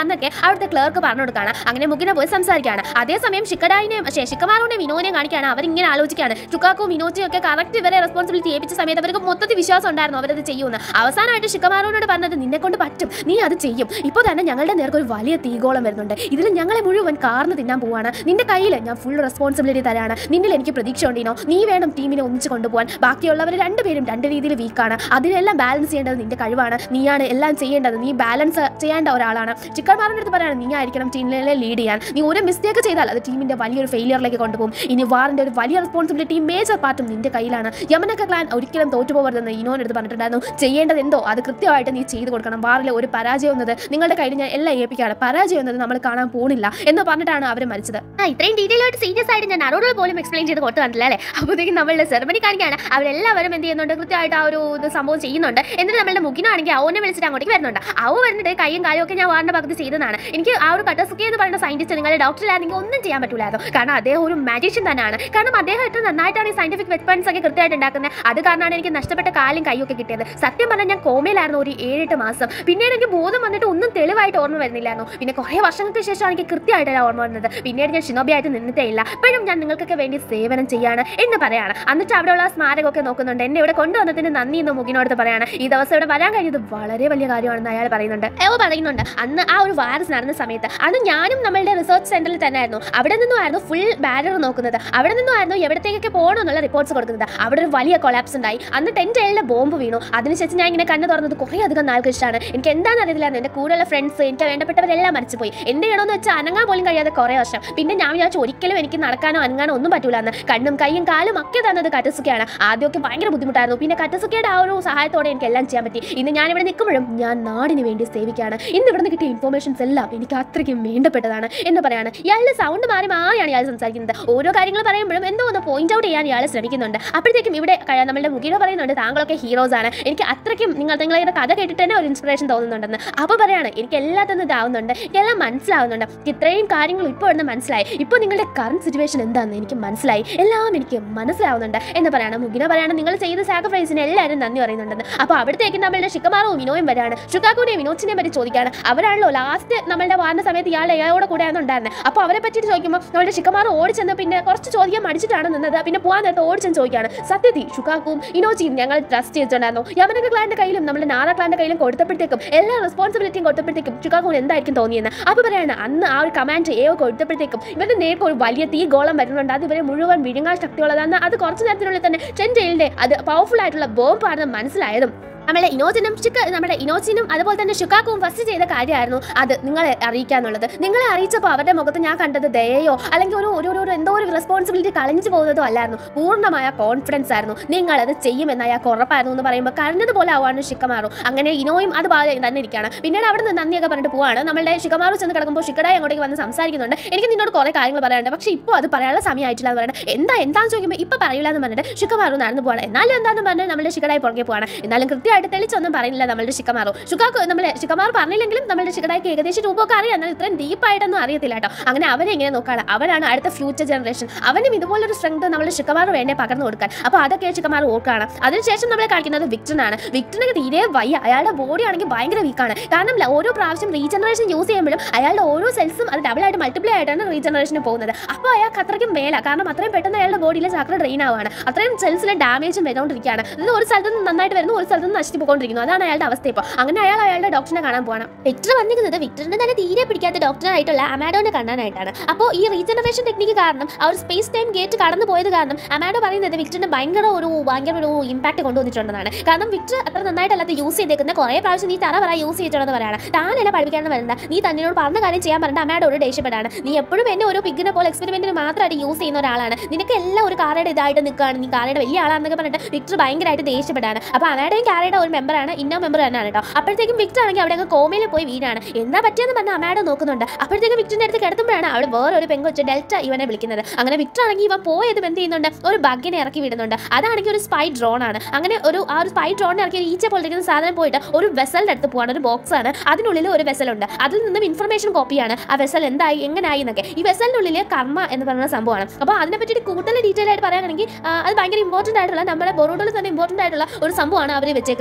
എന്നൊക്കെ അവിടുത്തെ ക്ലർക്ക് പറഞ്ഞു കൊടുക്കുകയാണ് അങ്ങനെ മുഖിന പോയി സംസാരിക്കുകയാണ് അതേസമയം ഷിക്കഡായിനെയും പക്ഷേ ഷിക്കമാറോനെ വിനോനെയും കാണിക്കുകയാണ് അവരിങ്ങനെ ആലോചിക്കുകയാണ് ചുക്കാക്കും വിനോച്ചിയും ഒക്കെ കറക്റ്റ് ഇവരെ റെസ്പോൺസിബിലിറ്റി ഏൽപ്പിച്ച സമയത്ത് അവർക്ക് മൊത്തത്തിൽ വിശ്വാസം ഉണ്ടായിരുന്നു അവരത് ചെയ്യുമെന്ന് അവസാനമായിട്ട് ഷിക്കമാറോനോട് പറഞ്ഞത് നിന്നെ കൊണ്ട് പറ്റും നീ അത് ചെയ്യും ഇപ്പോൾ തന്നെ ഞങ്ങളുടെ നേർക്ക് ഒരു വലിയ തീഗോളം വരുന്നുണ്ട് ഇതിൽ ഞങ്ങളെ മുഴുവൻ കാർന്ന് തിന്നാൻ പോവാണ് നിന്റെ കയ്യിൽ ഞാൻ ഫുൾ റെസ്പോൺസിബിലിറ്റി തരാണ് നിന്നിൽ എനിക്ക് പ്രതീക്ഷ ഉണ്ടീനോ നീ വേണം ടീമിനെ ഒന്നിച്ച് കൊണ്ടുപോകാൻ ബാക്കിയുള്ളവർ രണ്ടുപേരും രണ്ട് രീതിയിൽ വീക്കാണ് അതിനെല്ലാം ബാലൻസ് ചെയ്യേണ്ടത് നിന്റെ കഴിവാണ് നീയാണ് എല്ലാം ചെയ്യേണ്ടത് നീ ബാലൻസ് ചെയ്യേണ്ട ഒരാളാണ് ചിക്കന്മാരുടെ അടുത്ത് പറയാണ് നീ ആയിരിക്കണം ടീമിനെ ലീഡ് ചെയ്യാൻ നീ ഒരു മിസ്റ്റേക്ക് ചെയ്താൽ അത് ടീമിന്റെ വലിയൊരു ഫെയിലിയറിലേക്ക് കൊണ്ടുപോകും ഇനി വാറിന്റെ ഒരു വലിയ റെസ്പോൺസിബിലിറ്റി മേജർ പാർട്ടും നിന്റെ കയ്യിലാണ് യമനക്ക ക്ലാൻ ഒരിക്കലും തോറ്റുപോകരുതെന്ന് ഇനോനെടുത്ത് പറഞ്ഞിട്ടുണ്ടായിരുന്നു ചെയ്യേണ്ടത് എന്തോ അത് കൃത്യമായിട്ട് നീ ചെയ്തു കൊടുക്കണം വാറിലെ ഒരു പരാജയം എന്നത് നിങ്ങളുടെ കയ്യിൽ ഞാൻ എല്ലാം ഏൽപ്പിക്കുകയാണ് പരാജയം എന്നത് നമ്മൾ കാണാൻ പോണില്ല എന്ന് പറഞ്ഞിട്ടാണ് അവർ മരിച്ചത് ആ ഇത്രയും ഡീറ്റെയിൽ ആയിട്ട് സീരിയസ് ആയിട്ട് ഞാൻ അറോഡ് പോലും എക്സ്പ്ലെയിൻ ചെയ്ത് കൊടുത്തു കണ്ടില്ല അല്ലേ അപ്പോഴത്തേക്കും നമ്മളുടെ സെറമണി കാണിക്കുകയാണ് അവരെല്ലാവരും എന്ത് ചെയ്യുന്നുണ്ട് കൃത്യമായിട്ട് ആ ഒരു ഇത് സംഭവം ചെയ്യുന്നുണ്ട് എന്നിട്ട് നമ്മളുടെ മുഖിനാണെങ്കിൽ അവനെ വിളിച്ചിട്ട് അങ്ങോട്ടേക്ക് വരുന്നുണ്ട് അവ വരുന്നുണ്ട് കൈയും കാലും ഒക്കെ ഞാൻ വാറിന്റെ പകുതി ചെയ്തതാണ് എനിക്ക് ആ ഒരു കട്ടസുക്കി എന്ന് പറയുന്ന സയന്റിസ്റ്റ് നിങ്ങളുടെ ഡോക്ടറിലാണെങ്കിൽ ഒന്നും ചെയ്യാൻ പറ്റില്ലായിരുന്നു കാരണം അദ്ദേഹം ഒരു മാജീഷ്യൻ തന്നെയാണ് കാരണം അദ്ദേഹം എത്ര നന്നായിട്ടാണ് ഈ സയന്റിഫിക് വെപ്പൺസ് ഒക്കെ കൃത്യമായിട്ട് ഉണ്ടാക്കുന്നത് അത് കാരണമാണ് എനിക്ക് നഷ്ടപ്പെട്ട കാലും കൈയൊക്കെ കിട്ടിയത് സത്യം പറഞ്ഞാൽ ഞാൻ കോമയിലായിരുന്നു ഒരു ഏഴെട്ട് മാസം പിന്നീട് എനിക്ക് ബോധം വന്നിട്ട് ഒന്നും തെളിവായിട്ട് ഓർമ്മ വരുന്നില്ലായിരുന്നു പിന്നെ കുറേ വർഷങ്ങൾക്ക് ശേഷമാണ് എനിക്ക് കൃത്യമായിട്ട് ഓർമ്മ വരുന്നത് പിന്നീട് ഞാൻ ഷിനോബിയായിട്ട് നിന്നിട്ടേ ഇല്ല ഇപ്പോഴും ഞാൻ നിങ്ങൾക്കൊക്കെ വേണ്ടി സേവനം ചെയ്യാണ് എന്ന് പറയാണ് എന്നിട്ട് അവിടെയുള്ള സ്മാരകമൊക്കെ നോക്കുന്നുണ്ട് എന്നെ ഇവിടെ കൊണ്ടുവന്നതിന് നന്ദി എന്ന് മുഖിനോട് പറയാണ് ഈ ദിവസം ഇവിടെ വരാൻ കഴിഞ്ഞത് വളരെ വലിയ കാര്യമാണെന്ന് അയാൾ പറയുന്നുണ്ട് അയാൾ പറയുന്നുണ്ട് അന്ന് ആ ഒരു വൈറസ് നടന്ന സമയത്ത് അന്ന് ഞാനും നമ്മളുടെ റിസർച്ച് സെന്ററിൽ തന്നെയായിരുന്നു അവിടെ നിന്നുമായിരുന്നു ഫുൾ ബാരർ നോക്കുന്നത് അവിടെ നിന്നുമായിരുന്നു എവിടത്തേക്കൊക്കെ പോകണം എന്നുള്ള റിപ്പോർട്ട്സ് കൊടുക്കുന്നത് അവിടെ ഒരു വലിയ കൊളാപ്സ് ഉണ്ടായി അന്ന് ടെൻറ്റ് എല്ലാം ബോംബ് വീണു അതിനുശേഷം ഞാൻ ഇങ്ങനെ കണ്ണു തുറന്നത് കുറേ അധികം നാൾക്ക് ഇഷ്ടമാണ് എനിക്ക് എന്താണെന്ന് അറിയില്ലായിരുന്നു എൻ്റെ കൂടെയുള്ള ഫ്രണ്ട്സ് എനിക്ക് വേണ്ടപ്പെട്ടവരെല്ലാം മരിച്ചുപോയി എന്ത് ചെയ്യണമെന്ന് വെച്ചാൽ അനങ്ങാൻ പോലും കഴിയാതെ കുറേ വർഷം പിന്നെ ഞാൻ വിചാരിച്ചു ഒരിക്കലും എനിക്ക് നടക്കാനോ അനങ്ങാനോ ഒന്നും പറ്റൂല എന്ന് കണ്ണും കൈയും കാലും ഒക്കെ തന്നത് കറ്റസുക്കയാണ് ആദ്യമൊക്കെ ഭയങ്കര ബുദ്ധിമുട്ടായിരുന്നു പിന്നെ കറ്റസുക്കയുടെ ആ ഒരു സഹായത്തോടെ എനിക്ക് എല്ലാം ചെയ്യാൻ പറ്റി ഇന്ന് ഞാൻ ഇവിടെ നിൽക്കുമ്പോഴും ഞാൻ നാടിന് വേണ്ടി സേവിക്കുകയാണ് ഇന്ന് ഇവിടെ നിന്ന് കിട്ടിയ ഇൻഫോർമേഷൻസ് എല്ലാം എനിക്ക് അത്രയ്ക്കും വേണ്ടപ്പെട്ടതാണ് എന്ന് പറയാണ് ഇയാളുടെ സൗണ്ട് മാറി മാറിയാണ് ഇയാൾ സംസാരിക്കുന്നത് ഓരോ കാര്യങ്ങൾ പറയുമ്പോഴും എന്തോ ഒന്ന് പോയിന്റ് ഔട്ട് ചെയ്യാൻ ഇയാൾ ശ്രമിക്കുന്നുണ്ട് അപ്പോഴത്തേക്കും ഇവിടെ ക- നമ്മളുടെ മുഖീന പറയുന്നുണ്ട് താങ്കളൊക്കെ ഹീറോസ് ആണ് എനിക്ക് അത്രയ്ക്കും നിങ്ങൾ നിങ്ങളുടെ കഥ കേട്ടിട്ട് തന്നെ ഒരു ഇൻസ്പിറേഷൻ തോന്നുന്നുണ്ടെന്ന് അപ്പോൾ പറയാണ് എനിക്ക് എല്ലാത്തിനും ഇതാവുന്നുണ്ട് എനിക്കെല്ലാം മനസ്സിലാവുന്നുണ്ട് എനിക്ക് ഇത്രയും കാര്യങ്ങൾ ഇപ്പോൾ ഇവിടുന്ന് മനസ്സിലായി ഇപ്പോൾ നിങ്ങളുടെ കറണ്ട് സിറ്റുവേഷൻ എന്താണെന്ന് എനിക്ക് മനസ്സിലായി എല്ലാം എനിക്ക് മനസ്സിലാവുന്നുണ്ട് എന്ന് പറയാണ് മുഖിന പറയാണ് നിങ്ങൾ ചെയ്ത സാക്രിഫൈസിന് എല്ലാവരും നന്ദി പറയുന്നുണ്ടെന്ന് അപ്പോൾ അവിടത്തേക്ക് നമ്മളുടെ ഷിക്കമാറും വിനോയും വരാണ് ഷുക്കാക്കുനെയും വിനോച്ചിനെയും പറ്റി ചോദിക്കാണ് അവരാണല്ലോ ലാസ്റ്റ് നമ്മളുടെ വാറിന്റെ സമയത്ത് ഇയാൾ ഇയാളോടെ കൂടെയാണ് ഉണ്ടായിരുന്നത് അപ്പോൾ അവരെ പറ്റിയിട്ട് ചോദിക്കുമ്പോൾ നമ്മളുടെ ഷിക്കമാർ ഓടിച്ചെന്ന് പിന്നെ കുറച്ച് ചോദിക്കാൻ മടിച്ചിട്ടാണ് നിന്നത് പിന്നെ പോകാൻ നേരത്തെ ഓടിച്ചെന്ന് ചോദിക്കുകയാണ് സത്യത്തിൽ ഷുക്കാക്കും ഇനോച്ചിയും ഞങ്ങൾ ട്രസ്റ്റ് ചെയ്തിട്ടുണ്ടായിരുന്നു യമനക ക്ലാന്റെ കയ്യിലും നമ്മുടെ നാറ ക്ലാന്റെ കയ്യിലും കൊടുത്തപ്പോഴത്തേക്കും എല്ലാ റെസ്പോൺസിബിലിറ്റിയും കൊടുത്തപ്പോഴത്തേക്കും ഷുക്കാക്കൂന് എന്തായിരിക്കും തോന്നിയെന്ന് അപ്പോൾ പറയാണ് അന്ന് ആ ഒരു കമാൻഡ് ഏവോ കൊടുത്തപ്പോഴത്തേക്കും ഇവരുടെ നേർക്ക് ഒരു വലിയ തീ ഗോളം വരുന്നുണ്ട് അത് ഇവരെ മുഴുവൻ വിഴുങ്ങാൻ ശക്തിയുള്ളതാണ് അത് കുറച്ച് നേരത്തിനുള്ളിൽ തന്നെ ചെൻജയിലിന്റെ അത് പവർഫുൾ ആയിട്ടുള്ള ബോംബാണെന്ന് മനസ്സിലായതും നമ്മളെ ഇനോജിനും ഷിക്ക നമ്മുടെ ഇനോജിനും അതുപോലെ തന്നെ ഷുക്കാക്കും ഫസ്റ്റ് ചെയ്ത കാര്യമായിരുന്നു അത് നിങ്ങളെ അറിയിക്കാന്നുള്ളത് നിങ്ങളെ അറിയിച്ചപ്പോൾ അവരുടെ മുഖത്ത് ഞാൻ കണ്ടത് ദയയോ അല്ലെങ്കിൽ ഒരു ഒരു ഒരു എന്തോ ഒരു റെസ്പോൺസിബിലിറ്റി കളഞ്ഞു പോകുന്നതോ അല്ലായിരുന്നു പൂർണ്ണമായ കോൺഫിഡൻസ് ആയിരുന്നു നിങ്ങൾ അത് ചെയ്യുമെന്ന് അയാൾക്ക് ഉറപ്പായിരുന്നു എന്ന് പറയുമ്പോൾ കരഞ്ഞതുപോലെ ആവാണ് ഷിക്കമാറു അങ്ങനെ ഇനോയും അത് ബാധ- തന്നെ ഇരിക്കുകയാണ് പിന്നീട് അവിടെ നിന്ന് നന്ദിയൊക്കെ പറഞ്ഞിട്ട് പോവാണ് നമ്മളുടെ ഷിക്കമാറു ചെന്ന് കിടക്കുമ്പോൾ ഷിക്കടായി അങ്ങോട്ടേക്ക് വന്ന് സംസാരിക്കുന്നുണ്ട് എനിക്ക് നിന്നോട് കുറേ കാര്യങ്ങൾ പറയാനുണ്ട് പക്ഷേ ഇപ്പോൾ അത് പറയാനുള്ള സമയമായിട്ടില്ല എന്ന് പറയുന്നത് എന്താ എന്താണെന്ന് ചോദിക്കുമ്പോൾ ഇപ്പോൾ പറയില്ല എന്ന് പറഞ്ഞിട്ട് ഷിക്കമാറു നടന്നു പോവാണ് എന്നാലും എന്താണെന്ന് പറഞ്ഞാൽ നമ്മളുടെ ഷിക്കടായി പുറകെ പോവാണ് എന്നാലും കൃത്യമായിട്ട് തെളിച്ചൊന്നും പറയുന്നില്ല നമ്മളുടെ ഷിക്കമാറു ഷുക്കാക്ക് നമ്മളെ ഷിക്കമാർ പറഞ്ഞില്ലെങ്കിലും നമ്മളുടെ ഷിക്കടായിക്ക് ഏകദേശം രൂപമൊക്കെ അറിയാം എന്നാൽ ഇത്രയും ഡീപ്പായിട്ടൊന്നും അറിയത്തില്ല കേട്ടോ അങ്ങനെ അവനെ ഇങ്ങനെ നോക്കാണ് അവനാണ് അടുത്ത ഫ്യൂച്ചർ ജനറേഷൻ അവനും ഇതുപോലൊരു സ്ട്രെങ്ത് നമ്മൾ ഷിക്കമാർ വേണ്ടേ പകർന്നു കൊടുക്കാൻ അപ്പോൾ അതൊക്കെ ഷിക്കമാർ ഓർക്കാണ് അതിനുശേഷം നമ്മളെ കാണിക്കുന്നത് വിക്ടനാണ് വിക്ടറിന് തീരെ വയ്യ അയാളുടെ ബോഡി ആണെങ്കിൽ ഭയങ്കര വീക്കാണ് കാരണം ല- ഓരോ പ്രാവശ്യം റീജനറേഷൻ യൂസ് ചെയ്യുമ്പോഴും അയാളുടെ ഓരോ സെൽസും അത് ഡബിൾ ആയിട്ട് മൾട്ടിപ്ലൈ ആയിട്ടാണ് റീജനറേഷന് പോകുന്നത് അപ്പോൾ അയാൾക്ക് അത്രയ്ക്കും മേല കാരണം അത്രയും പെട്ടെന്ന് അയാളുടെ ബോഡിയിലെ ചക്ര ഡ്രെയിൻ ആവുകയാണ് അത്രയും സെൽസിലെ ഡാമേജും വന്നുകൊണ്ടിരിക്കുകയാണ് ഇത് ഒരു സ്ഥലത്ത് നിന്ന് നന്നായിട്ട് വരുന്നു ഒരു സ്ഥലത്ത് നിന്ന് നശിച്ചു പോയിക്കൊണ്ടിരിക്കുന്നു അതാണ് അയാളുടെ അവസ്ഥ ഇപ്പോൾ അങ്ങനെ അയാൾ അയാളുടെ ഡോക്ടറിനെ കാണാൻ പോകണം വിക്ടർ വന്നിരിക്കുന്നത് വിക്ടറിന്റെ തന്നെ തീരെ പിടിക്കാത്ത ഡോക്ടറായിട്ടുള്ള അമാഡോനെ കാണാനായിട്ടാണ് അപ്പോൾ ഈ റീജനറേഷൻ ടെക്നിക്ക് കാരണം ആ ഒരു സ്പേസ് ടൈം ഗേറ്റ് കടന്നു പോയത് കാരണം അമാഡോ പറയുന്നത് വിക്ടറിന് ഭയങ്കര ഒരു ഭയങ്കര ഒരു ഇമ്പാക്ട് കൊണ്ടുവന്നിട്ടുണ്ടെന്നാണ് കാരണം വിക്ടർ അത്ര നന്നായിട്ടല്ലാത്ത യൂസ് ചെയ്തേക്കുന്ന കുറേ പ്രാവശ്യം നീ തറ പറ യൂസ് ചെയ്തിട്ടുണ്ടെന്ന് പറയാണ് താൻ എന്നെ പഠിപ്പിക്കാന്ന് വരണ്ട നീ തന്നോട് പറഞ്ഞ കാര്യം ചെയ്യാൻ പറഞ്ഞ അമ്മയോട് ദേഷ്യപ്പെടാണ് നീ എപ്പോഴും എന്നെ ഒരു പിഗിനെ പോലെ എക്സ്പെരിമെന്റിന് മാത്രമായിട്ട് യൂസ് ചെയ്യുന്ന ഒരാളാണ് നിനക്ക് എല്ലാം ഒരു കാറയുടെ ഇതായിട്ട് നിൽക്കുകയാണ് നീ കാറയുടെ വലിയ ആളാണെന്നൊക്കെ പറഞ്ഞിട്ട് വിക്ടർ ഭയങ്കരമായിട്ട് ദേഷ്യപ്പെടാണ് അപ്പോൾ അമ്മയുടെയും കാറയുടെ ഒരു മെമ്പറാണ് ഇന്നോ മെമ്പർ തന്നെയാണ് കേട്ടോ അപ്പോഴത്തേക്കും വിക്ടർ ആണെങ്കിൽ അവിടെ അങ്ങ് കോമയിൽ പോയി വീണാണ് എന്താ പറ്റിയെന്ന് പറഞ്ഞാൽ അമ്മയുടെ നോക്കുന്നുണ്ട് അപ്പോഴത്തേക്കും വിക്ടറിന്റെ അടുത്ത് കിടത്തുമ്പോഴാണ് അവൾ വേറൊരു പെങ്കൊച്ച് ഡെൽറ്റ ഇവനെ വിളിക്കുന്നത് അങ്ങനെ വിക്ടർ ആണെങ്കിൽ ഇവൻ പോയതും എന്ത് ചെയ്യുന്നുണ്ട് ഒരു ബഗ്ഗിനെ ഇറക്കി വിടുന്നുണ്ട് അതാണെങ്കിൽ ഒരു സ്പൈ ഡ്രോൺ ആണ് അങ്ങനെ ഒരു ആ ഒരു സ്പൈ ഡ്രോണിനെ ഇറക്കി ഒരു ഈച്ച പോലിരിക്കുന്ന സാധനം പോയിട്ട് ഒരു വെസലിന്റെ അടുത്ത് പോവാണ് ഒരു ബോക്സ് ആണ് അതിനുള്ളിൽ ഒരു വെസൽ ഉണ്ട് അതിൽ നിന്നും ഇൻഫർമേഷൻ കോപ്പിയാണ് ആ വെസൽ എന്തായി എങ്ങനെയായി എന്നൊക്കെ ഈ വെസലിനുള്ളിൽ കർമ്മ എന്ന് പറയുന്ന സംഭവമാണ് അപ്പോൾ അതിനെ പറ്റിയിട്ട് കൂടുതൽ ഡീറ്റെയിൽ ആയിട്ട് പറയുകയാണെങ്കിൽ ആ, അത് ഭയങ്കര ഇമ്പോർട്ടന്റ് ആയിട്ടുള്ള നമ്മുടെ ബൊറോഡോയിൽ തന്നെ ഇമ്പോർട്ടന്റ് ആയിട്ടുള്ള ഒരു സംഭവമാണ് അവർ വെച്ചേക്കുന്നത്